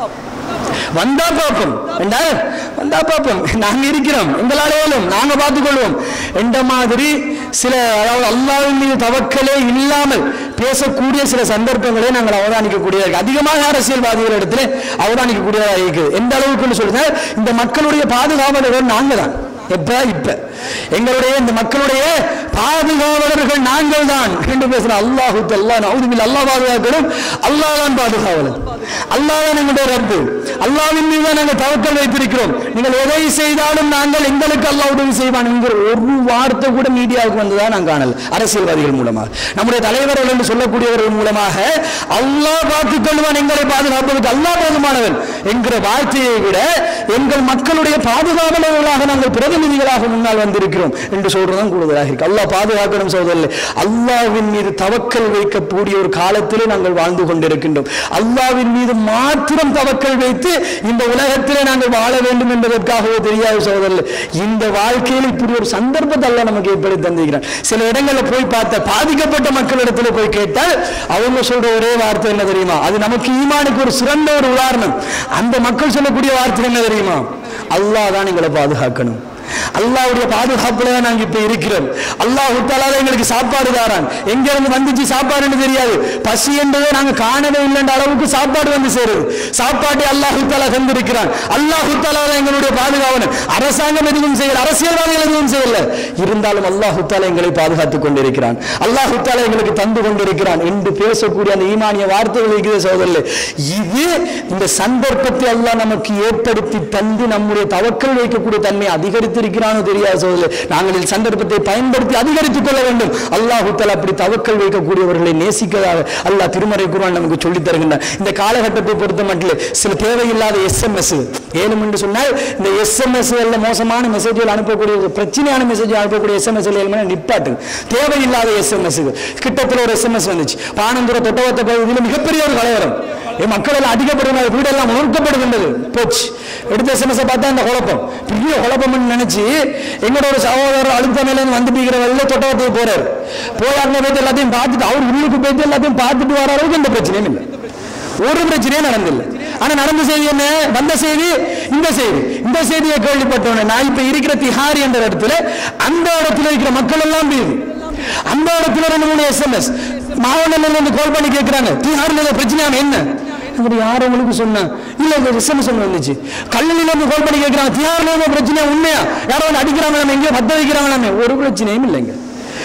வந்தா பார்ப்போம் ஏண்டா வந்தா பார்ப்போம் நாங்க இருக்கிறோம் எங்களால் ஏலும் நாங்க பார்த்துக்கொள்வோம் என்ற மாதிரி சில அதாவது அல்லாவின் மீது தவக்கலே இல்லாமல் பேசக்கூடிய சில சந்தர்ப்பங்களை நாங்கள் அவதானிக்கக்கூடியதாக இருக்கு. அதிகமாக அரசியல்வாதிகள் இடத்துல அவதானிக்கக்கூடியதாக இருக்குது எந்த அளவுக்குன்னு சொல்லுங்க இந்த மக்களுடைய பாதுகாவலர்கள் நாங்க தான் எப்ப இப்ப எங்களுடைய இந்த மக்களுடைய பாதுகாவலர்கள் நாங்கள் தான் என்று பேசுற அல்லாஹு அல்லா நவுதுபில் அல்லாஹ் பாதுகாக்கணும் அல்லாஹ் தான் பாதுகாவலர் அல்லாஹ் தான் எங்களுடைய ரப்பு அல்லாவின் மீது தான் நாங்கள் தவக்கல் வைத்திருக்கிறோம் நீங்கள் எதை செய்தாலும் நாங்கள் எங்களுக்கு அல்லாஹ் உதவி செய்வான் என்கிற ஒரு வார்த்தை கூட மீடியாவுக்கு வந்ததா நான் காணல அரசியல்வாதிகள் மூலமாக நம்முடைய தலைவர்கள் என்று சொல்லக்கூடியவர்கள் மூலமாக அல்லாஹ் பார்த்துக் கொள்வான் எங்களை பாதுகாப்பதற்கு அல்லாஹ் போதுமானவன் என்கிற வார்த்தையை விட எங்கள் மக்களுடைய பாதுகாவலர்களாக நாங்கள் பிரதிநிதிகளாக முன்னால் வந்திருக்கிறோம் என்று சொல்றதும் கூடுதலாக இருக்கு அல்லாஹ் பாதுகாக்கணும் சோதரில் அல்லாவின் மீது தவக்கல் வைக்கக்கூடிய ஒரு காலத்திலே நாங்கள் வாழ்ந்து கொண்டிருக்கின்றோம் அல்லாவின் மீது மாத்திரம் தவக்கல் வைத்து இந்த உலகத்திலே நாங்கள் வாழ வேண்டும் என்பதற்காகவே தெரியாது சோதரில் இந்த வாழ்க்கையில் இப்படி ஒரு சந்தர்ப்பத்தை அல்லாஹ் நமக்கு ஏற்படுத்தி தந்திருக்கிறான் சில இடங்கள்ல போய் பார்த்த பாதிக்கப்பட்ட மக்களிடத்துல போய் கேட்டால் அவங்க சொல்ற ஒரே வார்த்தை என்ன தெரியுமா அது நமக்கு ஈமானுக்கு ஒரு சிறந்த ஒரு உதாரணம் அந்த மக்கள் சொல்லக்கூடிய வார்த்தை என்ன தெரியுமா அல்லாஹ் தான் எங்களை பாதுகாக்கணும் அல்லாஹ்வுடைய பாதுகாப்புல தான் நாங்க இப்ப இருக்கிறோம் அல்லாஹ் தாலா தான் எங்களுக்கு சாப்பாடு தாரான் எங்க இருந்து வந்துச்சு சாப்பாடுன்னு தெரியாது பசி என்பதை நாங்க காணவே இல்லைன்ற அளவுக்கு சாப்பாடு வந்து சேருது சாப்பாட்டை அல்லாஹ் தாலா தந்திருக்கிறான் அல்லாஹ் தாலா தான் எங்களுடைய பாதுகாவலன் அரசாங்கம் எதுவும் செய்யல அரசியல்வாதிகள் எதுவும் செய்யல இருந்தாலும் அல்லாஹ் தாலா எங்களை பாதுகாத்துக் கொண்டிருக்கிறான் அல்லாஹ் தாலா எங்களுக்கு தந்து கொண்டிருக்கிறான் என்று பேசக்கூடிய அந்த ஈமானிய வார்த்தைகள் இருக்குது சோதரில் இது இந்த சந்தர்ப்பத்தை அல்லாஹ் நமக்கு ஏற்படுத்தி தந்து நம்முடைய தவக்கல் வைக்கக்கூடிய தன்மை அதிகரித்திருக்கிறானோ தெரியாது சோதரில் நாங்கள் இந்த சந்தர்ப்பத்தை பயன்படுத்தி அதிகரித்துக் கொள்ள வேண்டும் அல்லாஹ் தாலா அப்படி தவக்கல் வைக்கக்கூடியவர்களை நேசிக்கதாக அல்லாஹ் திருமறை குர்ஆன் நமக்கு சொல்லித் தருகின்றான் இந்த காலகட்டத்தை பொறுத்த மட்டும் சில தேவையில்லாத எஸ்எம்எஸ் ஏழும் என்று சொன்னால் இந்த எஸ்எம்எஸ் மோசமான மெசேஜ்கள் அனுப்பக்கூடிய பிரச்சனையான மெசேஜ் அனுப்பக்கூடிய எஸ்எம்எஸ் நிப்பாட்டு தேவையில்லாத எஸ்எம்எஸ் கிட்டத்தில் ஒரு எஸ்எம்எஸ் வந்துச்சு பானந்துர தொட்டவத்த பகுதியில் மிகப்பெரிய ஒரு கலவரம் என் மக்கள் எல்லாம் அதிகப்படுகிற வீடெல்லாம் உணர்த்தப்படுகின்றது போச்சு எடுத்த எஸ்எம்எஸ் பார்த்தா இந்த குழப்பம் பெரிய குழப்பம்னு நினைச்சு எங்களோட ஒரு சகோதரர் அழுத்த மேல இருந்து வந்து பிடிக்கிற வழியில தொட்டவத்துக்கு போறாரு போயாருங்க போயிட்டு எல்லாத்தையும் பார்த்துட்டு அவர் உள்ளுக்கு போயிட்டு எல்லாத்தையும் பார்த்துட்டு வர அளவுக்கு எந்த பிரச்சனையும் இல்லை ஒரு பிரச்சனையும் நடந்தில்லை ஆனா நடந்த செய்தி என்ன வந்த செய்தி இந்த செய்தி இந்த செய்தியை கேள்விப்பட்டவனே நான் இப்ப இருக்கிற திஹாரி என்ற இடத்துல அந்த இடத்துல இருக்கிற மக்கள் எல்லாம் போயுது அந்த இடத்துல ரெண்டு மூணு எஸ்எம்எஸ் மாவட்டம்ல இருந்து கால் பண்ணி கேட்கிறாங்க திஹாரில் ஏதோ பிரச்சனையான என்ன அப்படி யார் உங்களுக்கு சொன்னா இல்ல இந்த எஸ்எம்எஸ் ஒன்று வந்துச்சு கல்லூரியில இருந்து கால் பண்ணி கேட்கிறாங்க திஹாரில் ஏதோ பிரச்சனையா உண்மையா யாரோ வந்து அடிக்கிறாங்களாமே எங்கேயோ பத்த வைக்கிறாங்களாமே ஒரு பிரச்சனையும் இல்லைங்க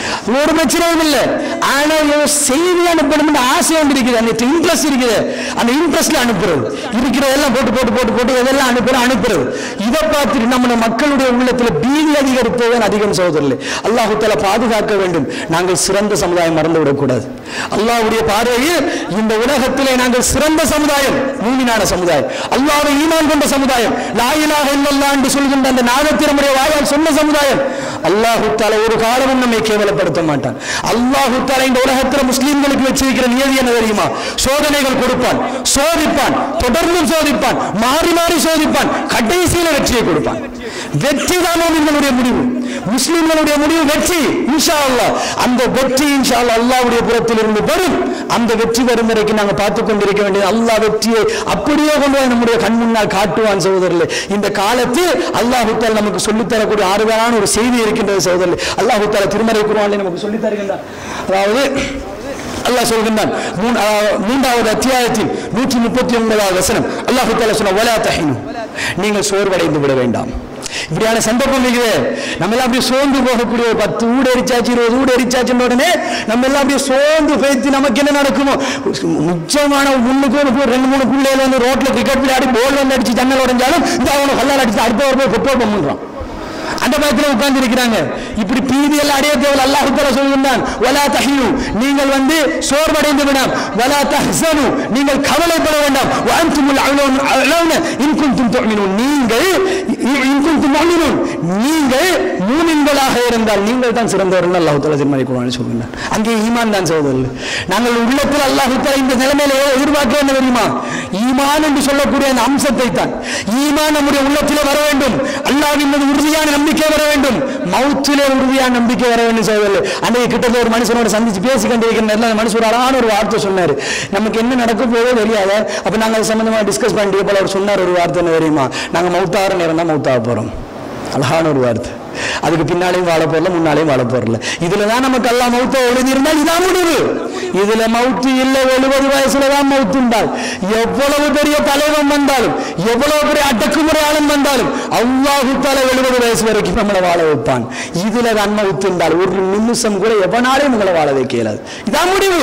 ஒரு பிரச்சனையும் இல்லை ஆனா ஒரு செய்தி அனுப்பணும் ஆசை ஒன்று இருக்குது அந்த இன்ட்ரெஸ்ட் இருக்குது அந்த இன்ட்ரெஸ்ட்ல அனுப்புறது இருக்கிறதெல்லாம் போட்டு போட்டு போட்டு போட்டு எதெல்லாம் அனுப்புறது அனுப்புறது இதை பார்த்துட்டு நம்ம மக்களுடைய உள்ளத்துல பீதி அதிகரிப்பதுதான் அதிகம் சகோதரர்களே அல்லாஹு தஆலா பாதுகாக்க வேண்டும் நாங்கள் சிறந்த சமுதாயம் மறந்து விடக்கூடாது அல்லாஹ்வுடைய பார்வையில் இந்த உலகத்திலே நாங்கள் சிறந்த சமுதாயம் மூமினான சமுதாயம் அல்லாஹ்வை ஈமான் கொண்ட சமுதாயம் லா இலாஹ இல்லல்லாஹ் என்று சொல்கின்ற அந்த நாதத்திரமுடைய வாயால் சொன்ன சமுதாயம் அல்லாஹு தஆலா ஒரு காலமும் நம்மை கேவலப்படுத்த மாட்டான் அல்லாஹு தஆலா இந்த உலகத்தில் முஸ்லிம்களுக்கு வச்சிருக்கிற நியதி என்ன தெரியுமா சோதனைகள் கொடுப்பான் சோதிப்பான் தொடர்ந்தும் சோதிப்பான் மாறி மாறி சோதிப்பான் கடைசியில வெற்றியை கொடுப்பான் வெற்றி தான் எங்களுடைய முடிவு முஸ்லிம்களுடைய முடிவு வெற்றி இன்ஷா அல்லாஹ் அந்த வெற்றி இன்ஷா அல்லாஹ் அல்லாஹ்வுடைய புறத்தில் இருந்து வரும் அந்த வெற்றி வரும் வரைக்கும் நாங்க பார்த்து கொண்டிருக்க வேண்டியது அல்லாஹ் வெற்றியை அப்படியே கொண்டு வந்து நம்முடைய கண் முன்னால் காட்டுவான் சகோதரர்களே இந்த காலத்தில் அல்லாஹ் தால் நமக்கு சொல்லித் தரக்கூடிய ஆறுதலான ஒரு செய்தி இருக்கின்றது சகோதரர்களே அல்லாஹ் தால திருமறை குர்ஆனிலே நமக்கு சொல்லித் தருகின்றான் அதாவது அல்லாஹ் சொல்கின்றான் மூணு- அஹ், மூன்றாவது அத்தியாயத்தில் நூற்றி முப்பத்தி ஒன்பதாவது வசனம் அல்லாஹு தாலா சொன்ன வலா தஹினு நீங்கள் சோர்வடைந்து விட வேண்டாம் இப்படியான சந்தர்ப்பம் இருக்குது நம்ம எல்லாம் அப்படியே சோர்ந்து போகக்கூடிய ஒரு பத்து ஊடு எரிச்சாச்சு இருபது ஊடு எரிச்சாச்சுன்ற உடனே நம்ம எல்லாம் அப்படியே சோர்ந்து பேத்து நமக்கு என்ன நடக்குமோ முக்கியமான முன்னுக்கு ஒரு பு- ரெண்டு மூணு பிள்ளைகள் வந்து ரோட்ல கிரிக்கெட் விளையாடி போல் வந்து அடிச்சு ஜன்னல் உடைஞ்சாலும் இந்த அவனை கல்லால் அடிச்சு அடுத்த ஒரு போய் பெட்ரோல் பண்றான் அந்த பயத்தில் உட்கார்ந்து இருக்கிறாங்க இப்படி பீதி எல்லாம் அடைய தேவை அல்லாஹ் தஆலா சொல்கின்றான் வலா தஹினு நீங்கள் வந்து சோர்வடைந்து விடாம் வலா தஹ்சனு நீங்கள் கவலைப்பட வேண்டாம் வஅன்துமுல் அலௌன அலௌன இன் குன்தும் துஅமினூன் நீங்கள் இன் குன்தும் முஃமினூன் நீங்கள் மூமின்களாக இருந்தால் நீங்கள் தான் சிறந்தவர்கள் அல்லாஹ் தஆலா திருமறை குர்ஆனில் சொல்கின்றான் அங்கே ஈமான் தான் சகோதரர்கள் நாங்கள் உள்ளத்தில் அல்லாஹ் தஆலா இந்த நிலைமையில எதிர்பார்க்க என்ன தெரியுமா ஈமான் என்று சொல்லக்கூடிய அந்த அம்சத்தை தான் ஈமான் நம்முடைய உள்ளத்திலே வர வேண்டும் அல்லாஹ்வின் மீது உறுதியான நம்பிக்கை வர வேண்டும் மௌத்திலே உறுதியான நம்பிக்கை வர வேண்டும் சகோதரர்களே அன்றைய கிட்டத்தட்ட ஒரு மனுஷனோட சந்திச்சு பேசி கொண்டிருக்கிற நேரத்தில் அந்த மனுஷன் ஒரு அழகான ஒரு வார்த்தை சொன்னார் நமக்கு என்ன நடக்க போதோ தெரியாத அப்ப நாங்க அது சம்பந்தமா டிஸ்கஸ் பண்ணிட்டு போல அவர் சொன்னார் ஒரு வார்த்தை என்ன தெரியுமா நாங்க மௌத்தாகிற நேரம் தான் மௌத்தாக போறோம் அழகான ஒரு வார்த்தை அதுக்கு பின்னாலையும் வாழ போறல முன்னாலையும் வாழ போறல இதுல தான் நமக்கு எல்லாம் மௌத்த எழுதியிருந்தால் இதான் முடிவு இதுல மவுத்து இல்ல எழுபது வயசுல தான் மவுத்து உண்டால் எவ்வளவு பெரிய தலைவன் வந்தாலும் எவ்வளவு பெரிய அடக்குமுறையாளன் வந்தாலும் அல்லாஹு தால எழுபது வயசு வரைக்கும் நம்மளை வாழ வைப்பான் இதுல தான் மவுத்து உண்டால் ஒரு நிமிஷம் கூட எவனாலையும் உங்களை வாழ வைக்க இயலாது இதான் முடிவு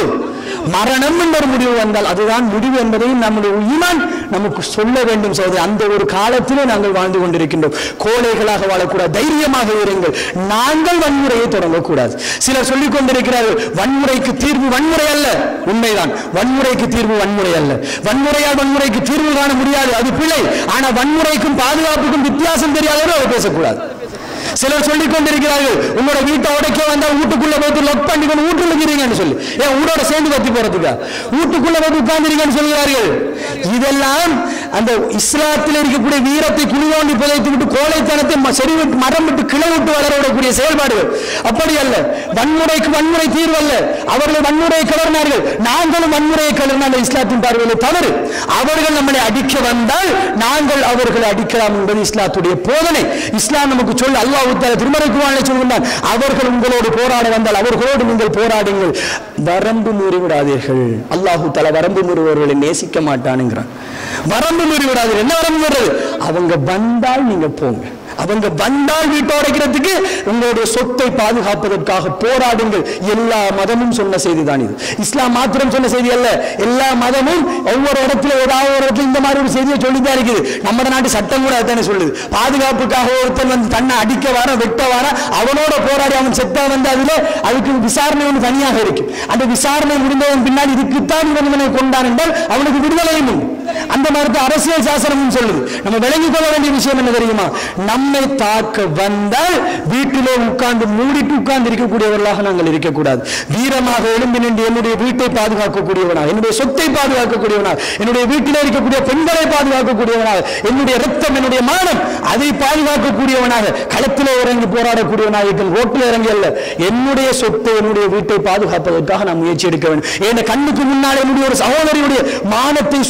மரணம் என்ற ஒரு முடிவு வந்தால் அதுதான் முடிவு என்பதையும் நம்முடைய ஈமான் நமக்கு சொல்ல வேண்டும் சோதரி அந்த ஒரு காலத்திலே நாங்கள் வாழ்ந்து கொண்டிருக்கின்றோம் கோழைகளாக வாழக்கூடாது தைரியமாக இருங்கள் நாங்கள் வன்முறையை தொடங்கக்கூடாது சிலர் சொல்லிக் கொண்டிருக்கிறார்கள் வன்முறைக்கு தீர்வு வன்முறை அல்ல உண்மைதான் வன்முறைக்கு தீர்வு வன்முறை அல்ல வன்முறையால் வன்முறைக்கு தீர்வு காண முடியாது அது பிழை ஆனா வன்முறைக்கும் பாதுகாப்புக்கும் வித்தியாசம் தெரியாதவர்கள் அதை பேசக்கூடாது சிலர் சொல்லிக் கொண்டிருக்கிறார்கள் உங்களோட வீட்டை உடைக்க வந்தா வீட்டுக்குள்ள போய் லொக் பண்ணி கொண்டு வீட்டுல இருக்கிறீங்கன்னு சொல்லி ஏன் ஊரோட சேர்ந்து கத்தி போறதுக்கா வீட்டுக்குள்ள போய் உட்கார்ந்துருக்கீங்கன்னு சொல்கிறார்கள் இதெல்லாம் அந்த இஸ்லாத்தில் இருக்கக்கூடிய வீரத்தை குளிதோண்டி புதைத்து விட்டு கோழைத்தனத்தை ம- செடி விட்டு மரம் விட்டு கிளை விட்டு வளர விடக்கூடிய செயல்பாடுகள் அப்படி அல்ல வன்முறைக்கு வன்முறை தீர்வு அல்ல அவர்கள் வன்முறையை கிளறினார்கள் நாங்களும் வன்முறையை கிளறின அந்த இஸ்லாத்தின் பார்வையில் தவறு அவர்கள் நம்மளை அடிக்க வந்தால் நாங்கள் அவர்களை அடிக்கலாம் என்பது இஸ்லாத்துடைய போதனை இஸ்லாம் நமக்கு சொல்ல அல்லாஹ் தாலா திருமறை குர்ஆனிலே சொல்கின்றான் அவர்கள் உங்களோடு போராட வந்தால் அவர்களோடு நீங்கள் போராடுங்கள் வரம்பு மீறி விடாதீர்கள் அல்லாஹு தஆலா வரம்பு மீறுபவர்களை நேசிக்க மாட்டானுங்கிறான் வரம்பு மீறி விடாதீர்கள் என்ன வரம்பு மீறது அவங்க வந்தால் நீங்க போங்க அவங்க வந்தால் வீட்டை உடைக்கிறதுக்கு உங்களுடைய சொத்தை பாதுகாப்பதற்காக போராடுங்கள் எல்லா மதமும் சொன்ன செய்தி தான் இது இஸ்லாம் மாத்திரம் சொன்ன செய்தி அல்ல எல்லா மதமும் ஒவ்வொரு இடத்துல ஏதாவது ஒரு இடத்துல இந்த மாதிரி ஒரு செய்தியை சொல்லிதான் இருக்குது நம்ம நாட்டு சட்டம் கூட அதானே சொல்லுது பாதுகாப்புக்காக ஒருத்தன் வந்து தன்னை அடிக்க வர வெட்ட வர அவனோட போராடி அவன் செத்தா வந்து அதுல அதுக்கு விசாரணை ஒன்று தனியாக இருக்கு அந்த விசாரணை முடிந்ததன் பின்னாடி இதுக்குத்தான் நிபந்தனை கொண்டான் என்றால் அவனுக்கு விடுதலையும் உண்டு அந்த மாதிரி அரசியல் சாசனமும் சொல்லுது நம்ம விளங்கிக் கொள்ள வேண்டிய விஷயம் என்ன தெரியுமா நம்மை தாக்க வந்தால் வீட்டிலே உட்கார்ந்து மூடிட்டு உட்கார்ந்து இருக்கக்கூடியவர்களாக நாங்கள் இருக்கக்கூடாது வீரமாக எழும்பி நின்று என்னுடைய வீட்டை பாதுகாக்கக்கூடியவனாக என்னுடைய சொத்தை பாதுகாக்கக்கூடியவனாக என்னுடைய வீட்டிலே இருக்கக்கூடிய பெண்களை பாதுகாக்கக்கூடியவனாக என்னுடைய ரத்தம் என்னுடைய மானம் அதை பாதுகாக்கக்கூடியவனாக களத்திலே இறங்கி போராடக்கூடியவனாக இருக்கும் ரோட்டில் இறங்கி அல்ல என்னுடைய சொத்தை என்னுடைய வீட்டை பாதுகாப்பதற்காக நான் முயற்சி எடுக்க வேண்டும் என் கண்ணுக்கு முன்னால் என்னுடைய ஒரு சகோதரியுடைய மானத்தை சூறையாடுவது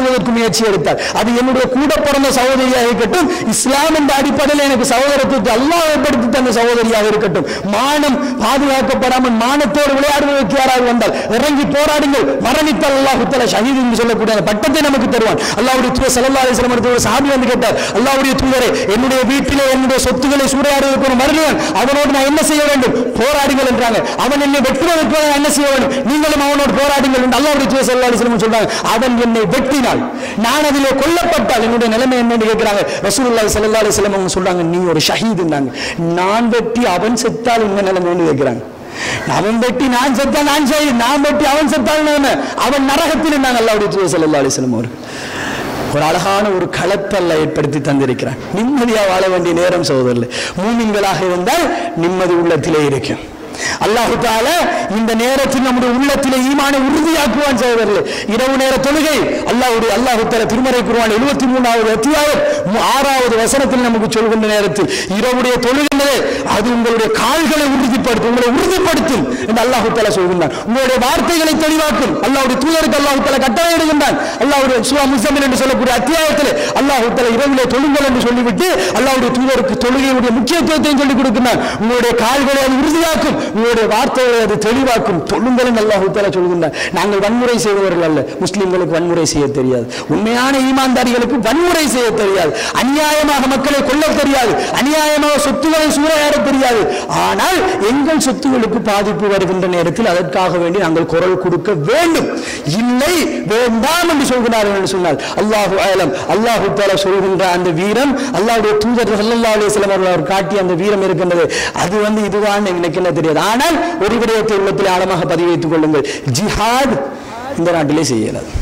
கொள்வதற்கு முயற்சி எடுத்தார் அது என்னுடைய கூட பிறந்த சகோதரியாக இருக்கட்டும் இஸ்லாம் என்ற அடிப்படையில் எனக்கு சகோதரத்துக்கு அல்லாஹ் ஏற்படுத்தி தந்த சகோதரியாக இருக்கட்டும் மானம் பாதுகாக்கப்படாமல் மானத்தோடு விளையாடுவதற்கு யாராவது வந்தால் இறங்கி போராடுங்கள் மரணித்தால் அல்லாஹ் தஆலா ஷஹீத் என்று சொல்லக்கூடிய அந்த பட்டத்தை நமக்கு தருவான் அல்லாஹ்வுடைய தூதர் ஸல்லல்லாஹு அலைஹி வஸல்லம் ஒரு சாபி வந்து கேட்டார் அல்லாஹ்வுடைய தூதரே என்னுடைய வீட்டிலே என்னுடைய சொத்துக்களை சூறையாடுவதற்கு ஒரு மருளியன் அவனோடு நான் என்ன செய்ய வேண்டும் போராடுங்கள் என்றாங்க அவன் என்னை வெட்டுவதற்கு நான் என்ன செய்ய வேண்டும் நீங்களும் அவனோடு போராடுங்கள் என்று அல்லாஹ்வுடைய தூதர் ஸல்லல்லாஹு அலைஹி வஸல்லம் சொல்றாங்க அவன் என்னை வெட்டினாள் நான் அதிலே கொல்லப்பட்டால் என்னுடைய நிலைமை என்னன்னு கேட்கிறாங்க ரசூலுல்லாஹி ஸல்லல்லாஹு அலைஹி வஸல்லம் அவங்க சொல்றாங்க நீ ஒரு ஷஹீதுன்னாங்க நான் வெட்டி அவன் செத்தால் என்ன நிலைமைன்னு கேட்கிறாங்க அவன் வெட்டி நான் செத்தா நான் ஷஹீத் நான் வெட்டி அவன் செத்தால் என்ன அவன் நரகத்தில் இருந்தாங்க அல்லாஹ்வுடைய தூதர் ஸல்லல்லாஹு அலைஹி வஸல்லம் அவர்கள் ஒரு அழகான ஒரு களத்தல்ல ஏற்படுத்தி தந்திருக்கிறான் நிம்மதியா வாழ வேண்டிய நேரம் சகோதரர்களே மூமின்களாக இருந்தால் நிம்மதி உள்ளத்திலே இருக்கும் அல்லாஹு தாலா இந்த நேரத்தில் நம்முடைய உள்ளத்திலே ஈமானை உறுதியாக்குவான் சகோதரர்களே இரவு நேர தொழுகை அல்லாஹ்வுடைய அல்லாஹு தாலா திருமறை குர்ஆன் 73வது அத்தியாயம் மு- ஆறாவது வசனத்தில் நமக்கு சொல்கின்ற நேரத்தில் இரவுடைய தொழுகின்றதே அது உங்களுடைய கால்களை உறுதிப்படுத்தும் உங்களை உறுதிப்படுத்தும் என்று அல்லாஹு தாலா சொல்கின்றான் உங்களுடைய வார்த்தைகளை தெளிவாக்கும் அல்லாஹ்வுடைய தூதருக்கு அல்லாஹு தாலா கட்டளையிடுகின்றான் அல்லாஹ்வுடைய சுவா முசமில் என்று சொல்லக்கூடிய அத்தியாயத்தில் அல்லாஹு தாலா இரவிலே தொழுங்கள் என்று சொல்லிவிட்டு அல்லாஹ்வுடைய தூதருக்கு தொழுகையுடைய முக்கியத்துவத்தையும் சொல்லிக் கொடுக்கின்றான் உங்களுடைய கால்களை அது உறுதியாக்கும் உங்களுடைய வார்த்தைகளை அது தெளிவாக்கும் தொழுங்கள் என்று அல்லாஹு தாலா சொல்கின்றான் நாங்கள் வன்முறை செய்தவர்கள் அல்ல முஸ்லிம்களுக்கு வன்முறை செய்ய தெரியாது உண்மையான ஈமான்தாரிகளுக்கு வன்முறை செய்ய தெரியாது அநியாயமாக மக்களை கொல்ல தெரியாது அநியாயமாக சொத்துக்களை சூறையாட தெரியாது ஆனால் எங்கள் சொத்துகளுக்கு பாதிப்பு வருகின்ற நேரத்தில் அதற்காக வேண்டி நாங்கள் குரல் கொடுக்க வேண்டும் இல்லை வேண்டாம் என்று சொல்கிறார்கள் என்று சொன்னால் அல்லாஹு ஆலம் அல்லாஹு தாலா சொல்கின்ற அந்த வீரம் அல்லாஹ்வுடைய தூதர் ஸல்லல்லாஹு அலைஹி வஸல்லம் அவர்கள் அவர் காட்டிய அந்த வீரம் இருக்கின்றது அது வந்து இதுதான் எனக்கு என்ன தெரியாது ஆனால் ஒரு விடயத்தை உள்ளத்தில் ஆழமாக பதிவு வைத்துக் கொள்ளுங்கள் ஜிஹாத் இந்த நாட்டிலே செய்யலாது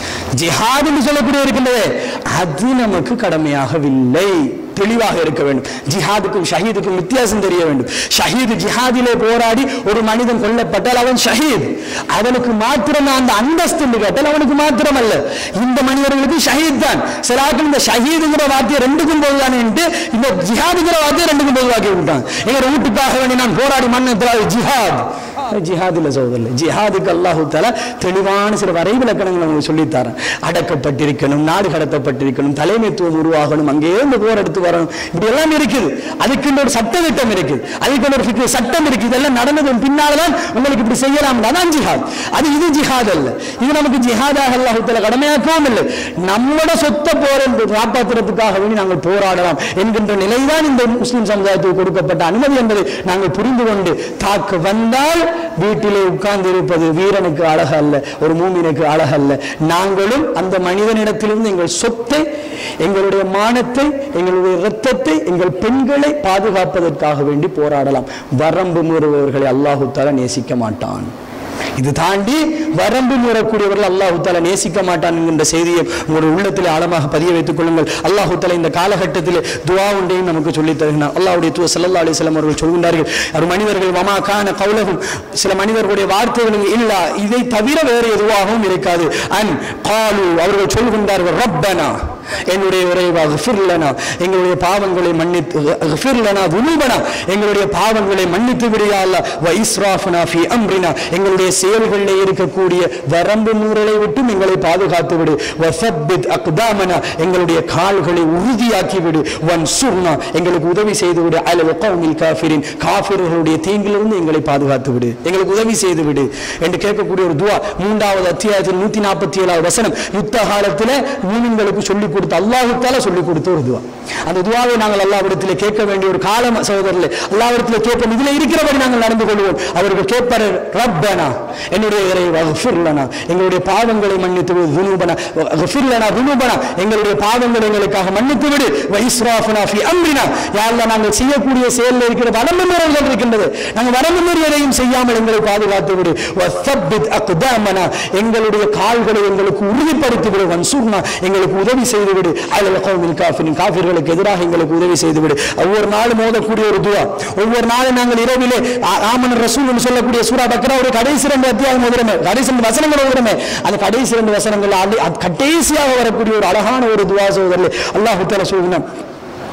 ஜிஹாத் என்று சொல்லக்கூடிய இருக்கின்றதே அது நமக்கு கடமையாகவில்லை தெளிவாக இருக்க வேண்டும் ஜிஹாதுக்கும் ஷஹீதுக்கும் வித்தியாசம் தெரிய வேண்டும் ஷஹீது ஜிஹாதிலே போராடி ஒரு மனிதன் கொல்லப்பட்டால் அவன் ஷஹீத் அவனுக்கு மாத்திரம் அந்த அந்தஸ்து என்று கேட்டால் அவனுக்கு மாத்திரம் அல்ல இந்த மனிதர்களுக்கு ஷஹீத் தான் சிலாக்கள் இந்த ஷஹீதுங்கிற வார்த்தையை ரெண்டுக்கும் பொதுதானே இந்த ஜிஹாதுங்கிற வார்த்தையை ரெண்டுக்கும் பொதுவாக்கி விட்டான் எங்க வீட்டுக்காக வேண்டி நான் போராடி மன்னத்தில் ஜிஹாத் ஜிஹாத் இல்ல சோதரில் ஜிஹாதுக்கு அல்லாஹு தாலா தெளிவான சில வரைவிலக்கணங்களை உங்களுக்கு சொல்லித்தாரன் அடக்கப்பட்டிருக்கணும் நாடு கடத்தப்பட்டிருக்கணும் தலைமைத்துவம் உருவாகணும் அங்கே இருந்து போர் எடுத்து வரணும் இப்படி எல்லாம் இருக்குது அதுக்கு ஒரு சட்ட திட்டம் இருக்குது அதுக்கு ஒரு ஃபிக்ரு சட்டம் இருக்குது இதெல்லாம் நடந்தது பின்னால தான் உங்களுக்கு இப்படி செய்யலாம் அதான் ஜிஹாத் அது இது ஜிஹாத் அல்ல இது நமக்கு ஜிஹாதாக அல்லாஹு தாலா கடமையாக்கவும் இல்லை நம்மளோட சொத்த போர் என்று காப்பாற்றுறதுக்காக வேண்டி நாங்கள் போராடலாம் என்கின்ற நிலைதான் இந்த முஸ்லிம் சமுதாயத்துக்கு கொடுக்கப்பட்ட அனுமதி என்பதை நாங்கள் புரிந்து கொண்டு தாக்கு வந்தால் வீட்டிலே உட்கார்ந்து இருப்பது வீரனுக்கு அழகல்ல ஒரு மூமினுக்கு அழகல்ல நாங்களும் அந்த மனிதனிடத்திலிருந்து எங்கள் சொத்தை எங்களுடைய மானத்தை எங்களுடைய இரத்தத்தை எங்கள் பெண்களை பாதுகாப்பதற்காக வேண்டி போராடலாம் வரம்பு மீறுபவர்களை அல்லாஹு தாலா நேசிக்க மாட்டான் இது தாண்டி வரம்பு மீறக்கூடியவர்கள் அல்லாஹு தாலா நேசிக்க மாட்டான் என்கின்ற செய்தியை உங்களுடைய உள்ளத்தில் ஆழமாக பதிய வைத்துக் கொள்ளுங்கள் அல்லாஹு தாலா இந்த காலகட்டத்தில் துவா ஒன்றையும் நமக்கு சொல்லித் தருகிறார் அல்லாஹ்வுடைய தூ சல்லா அலிஸ்லாம் அவர்கள் சொல்கின்றார்கள் ஒரு மனிதர்கள் வமா கான கவுலகும் சில மனிதர்களுடைய வார்த்தைகளும் இல்லா இதை தவிர வேறு எதுவாகவும் இருக்காது அன் காலு அவர்கள் சொல்கின்றார்கள் ரப்பனா என்னுடைய இறைவா ஃபிர்லனா எங்களுடைய பாவங்களை மன்னித்து ஃபிர்லனா துனூபனா எங்களுடைய பாவங்களை மன்னித்து விடியா அல்ல வ இஸ்ராஃபனா ஃபி அம்ரினா எங்களுடைய செயல்களில் இருக்கக்கூடிய வரம்பு மீறலை விட்டும் எங்களை பாதுகாத்து விடு வ சப்பித் அக்தாமனா எங்களுடைய கால்களை உறுதியாக்கி விடு வன் சுர்னா எங்களுக்கு உதவி செய்து விடு அலல் கௌமில் காஃபிரின் காஃபிர்களுடைய தீங்கிலிருந்து எங்களை பாதுகாத்து விடு எங்களுக்கு உதவி செய்து விடு என்று கேட்கக்கூடிய ஒரு துவா மூன்றாவது அத்தியாயத்தில் நூத்தி நாற்பத்தி ஏழாவது வசனம் யுத்த காலத்தில் மூமின்களுக்கு சொல்லிக் கொடுத்து அல்லாஹுத்தால சொல்லிக் கொடுத்த ஒரு துவா அந்த துவாவை நாங்கள் அல்லாவிடத்தில் கேட்க வேண்டிய ஒரு காலம் சகோதரர்களே அல்லாவிடத்தில் கேட்போம் இதுல இருக்கிறபடி நாங்கள் நடந்து கொள்வோம் அவர்கள் கேட்பார் ரப்பனா என்னுடைய இறைவா ஃபிர்லனா எங்களுடைய பாவங்களை மன்னித்து விடு துனூபனா ஃபிர்லனா துனூபனா எங்களுடைய பாவங்களை எங்களுக்காக மன்னித்து விடு வைஸ்ராஃபனா ஃபி அம்ரினா யாரெல்லாம் நாங்கள் செய்யக்கூடிய செயலில் இருக்கிற வரம்பு மீறல்கள் இருக்கின்றது நாங்கள் வரம்பு மீறி எதையும் செய்யாமல் எங்களை பாதுகாத்து விடு வசப்பித் அக்தாமனா எங்களுடைய கால்களை எங்களுக்கு உறுதிப்படுத்தி விடு வன்சூர்னா எங்களுக்கு உதவி செய்து விடு அதில் கௌமில் காஃபிரின் காஃபிர்களுக்கு எதிராக எங்களுக்கு உதவி செய்து விடு ஒவ்வொரு நாளும் ஓதக்கூடிய ஒரு துவா ஒவ்வொரு நாளும் நாங்கள் இரவிலே ஆ- ஆமன் ரசூல் என்று சொல்லக்கூடிய சூரா பக்ராவுடைய கடைசி ரெண்டு அத்தியாயம் ஓதுறமே கடைசி ரெண்டு வசனங்கள் ஓதுறமே அந்த கடைசி ரெண்டு வசனங்கள் அடி- அது கடைசியாக வரக்கூடிய ஒரு அழகான ஒரு துவா சோதரில் அல்லாஹு தாலா சொல்கிறான்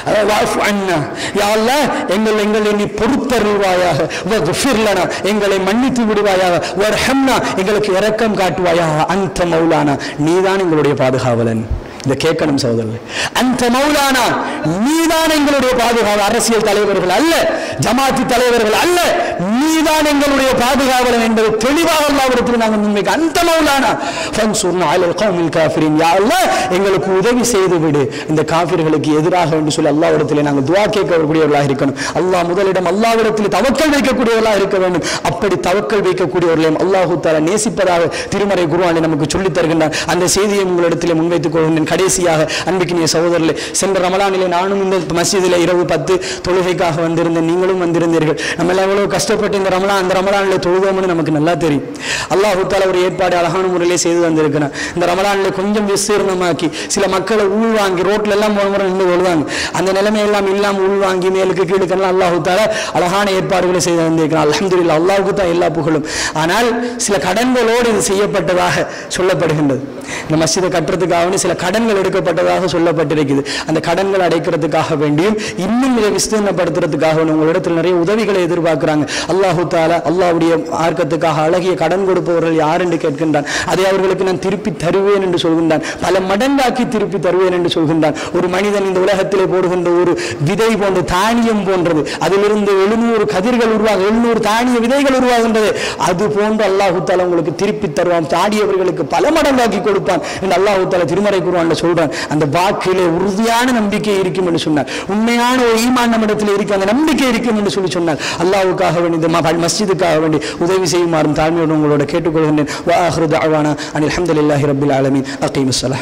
அஹ், வாஃபு அன்னா. யா அல்லாஹ், எங்கள் எங்களை நீ பொறுத்தருள்வாயாக வக்ஃபிர் லனா, எங்களை மன்னித்து விடுவாயாக வர்ஹம்னா எங்களுக்கு இரக்கம் காட்டுவாயாக அந்த மௌலானா நீதான் எங்களுடைய பாதுகாவலன் இதை கேட்கணும் சகோதரர் அந்த மௌலானா நீதான் எங்களுடைய பாதுகாவல் அரசியல் தலைவர்கள் அல்ல ஜமாத்தி தலைவர்கள் அல்ல நீதான் எங்களுடைய பாதுகாவலன் என்பது தெளிவாக அல்லாவிடத்தில் நாங்கள் முன்வைக்க அந்த மௌலானா ஃபன்சுர்னா அலல் கௌமில் காஃபிரின் யா அல்லாஹ் எங்களுக்கு உதவி செய்து விடு இந்த காஃபிர்களுக்கு எதிராக என்று சொல்லி அல்லாவிடத்தில் நாங்கள் துவா கேட்கக்கூடியவர்களாக இருக்கணும் அல்லாஹ் முதலிடம் அல்லாவிடத்தில் தவக்கல் வைக்கக்கூடியவர்களாக இருக்க வேண்டும் அப்படி தவக்கல் வைக்கக்கூடியவர்களையும் அல்லாஹு தாலா நேசிப்பதாக திருமறை குருவானை நமக்கு சொல்லித் தருகின்றார் அந்த செய்தியை உங்களிடத்தில் முன்வைத்துக் கொள்கின்றேன் கடைசியாக அன்பிக்கினிய சகோதரர்களே சென்ற ரமலானிலே நானும் இந்த மஸ்ஜிதில் இரவு பத்து தொழுகைக்காக வந்திருந்தேன் நீங்களும் வந்திருந்தீர்கள் நம்ம எல்லாம் எவ்வளவு கஷ்டப்பட்டு இந்த ரமலான் அந்த ரமலானில் தொழுதோம்னு நமக்கு நல்லா தெரியும் அல்லாஹு தாலா ஒரு ஏற்பாடு அழகான முறையிலே செய்து வந்திருக்கிறான் இந்த ரமலானில் கொஞ்சம் விஸ்தீர்ணமாக்கி சில மக்களை உள்வாங்கி ரோட்ல எல்லாம் போன முறை நின்று தொழுவாங்க அந்த நிலைமை எல்லாம் இல்லாமல் உள்வாங்கி மேலுக்கு கீழுக்கெல்லாம் அல்லாஹு தாலா அழகான ஏற்பாடுகளை செய்து வந்திருக்கிறான் அல்ஹம்துலில்லாஹ் அல்லாஹுக்கு தான் எல்லா புகழும் ஆனால் சில கடன்களோடு இது செய்யப்பட்டதாக சொல்லப்படுகின்றது இந்த மஸ்ஜிதை கட்டுறதுக்காக சில கடன்கள் எடுக்கப்பட்டதாக சொல்லப்பட்டிருக்குது அந்த கடன்கள் அடைக்கிறதுக்காக வேண்டியும் இன்னும் இதை விஸ்தீர்ணப்படுத்துறதுக்காக உங்களிடத்தில் நிறைய உதவிகளை எதிர்பார்க்கிறாங்க அல்லாஹு தாலா அல்லாஹ்வுடைய மார்க்கத்துக்காக அழகிய கடன் கொடுப்பவர்கள் யார் என்று கேட்கின்றான் அதை அவர்களுக்கு நான் திருப்பி தருவேன் என்று சொல்கின்றான் பல மடங்காக்கி திருப்பி தருவேன் என்று சொல்கின்றான் ஒரு மனிதன் இந்த உலகத்திலே போடுகின்ற ஒரு விதை போன்ற தானியம் போன்றது அதிலிருந்து எழுநூறு கதிர்கள் உருவாக எழுநூறு தானிய விதைகள் உருவாகின்றது அது போன்று அல்லாஹு தாலா உங்களுக்கு திருப்பி தருவான் தாடியவர்களுக்கு பல மடங்காக்கி கொடுப்பான் என்று அல்லாஹு தாலா திருமறை குருவான்ல சொல்றான் அந்த வாக்கிலே உறுதியான நம்பிக்கை இருக்கும் என்று சொன்னார் உண்மையான ஒரு ஈமான் நம்மிடத்தில் இருக்கு அந்த நம்பிக்கை இருக்கும் என்று சொல்லி சொன்னார் அல்லாஹ்வுக்காக வேண்டி இந்த ம- மஸ்ஜிதுக்காக வேண்டி உதவி செய்யுமாறும் தாழ்மையோடு உங்களோட கேட்டுக்கொள்கின்றேன் வாஹ்ரு தஅவானா அனில் ஹம்துலில்லாஹி ரப்பில் ஆலமீன் அகீமுஸ் ஸலாத்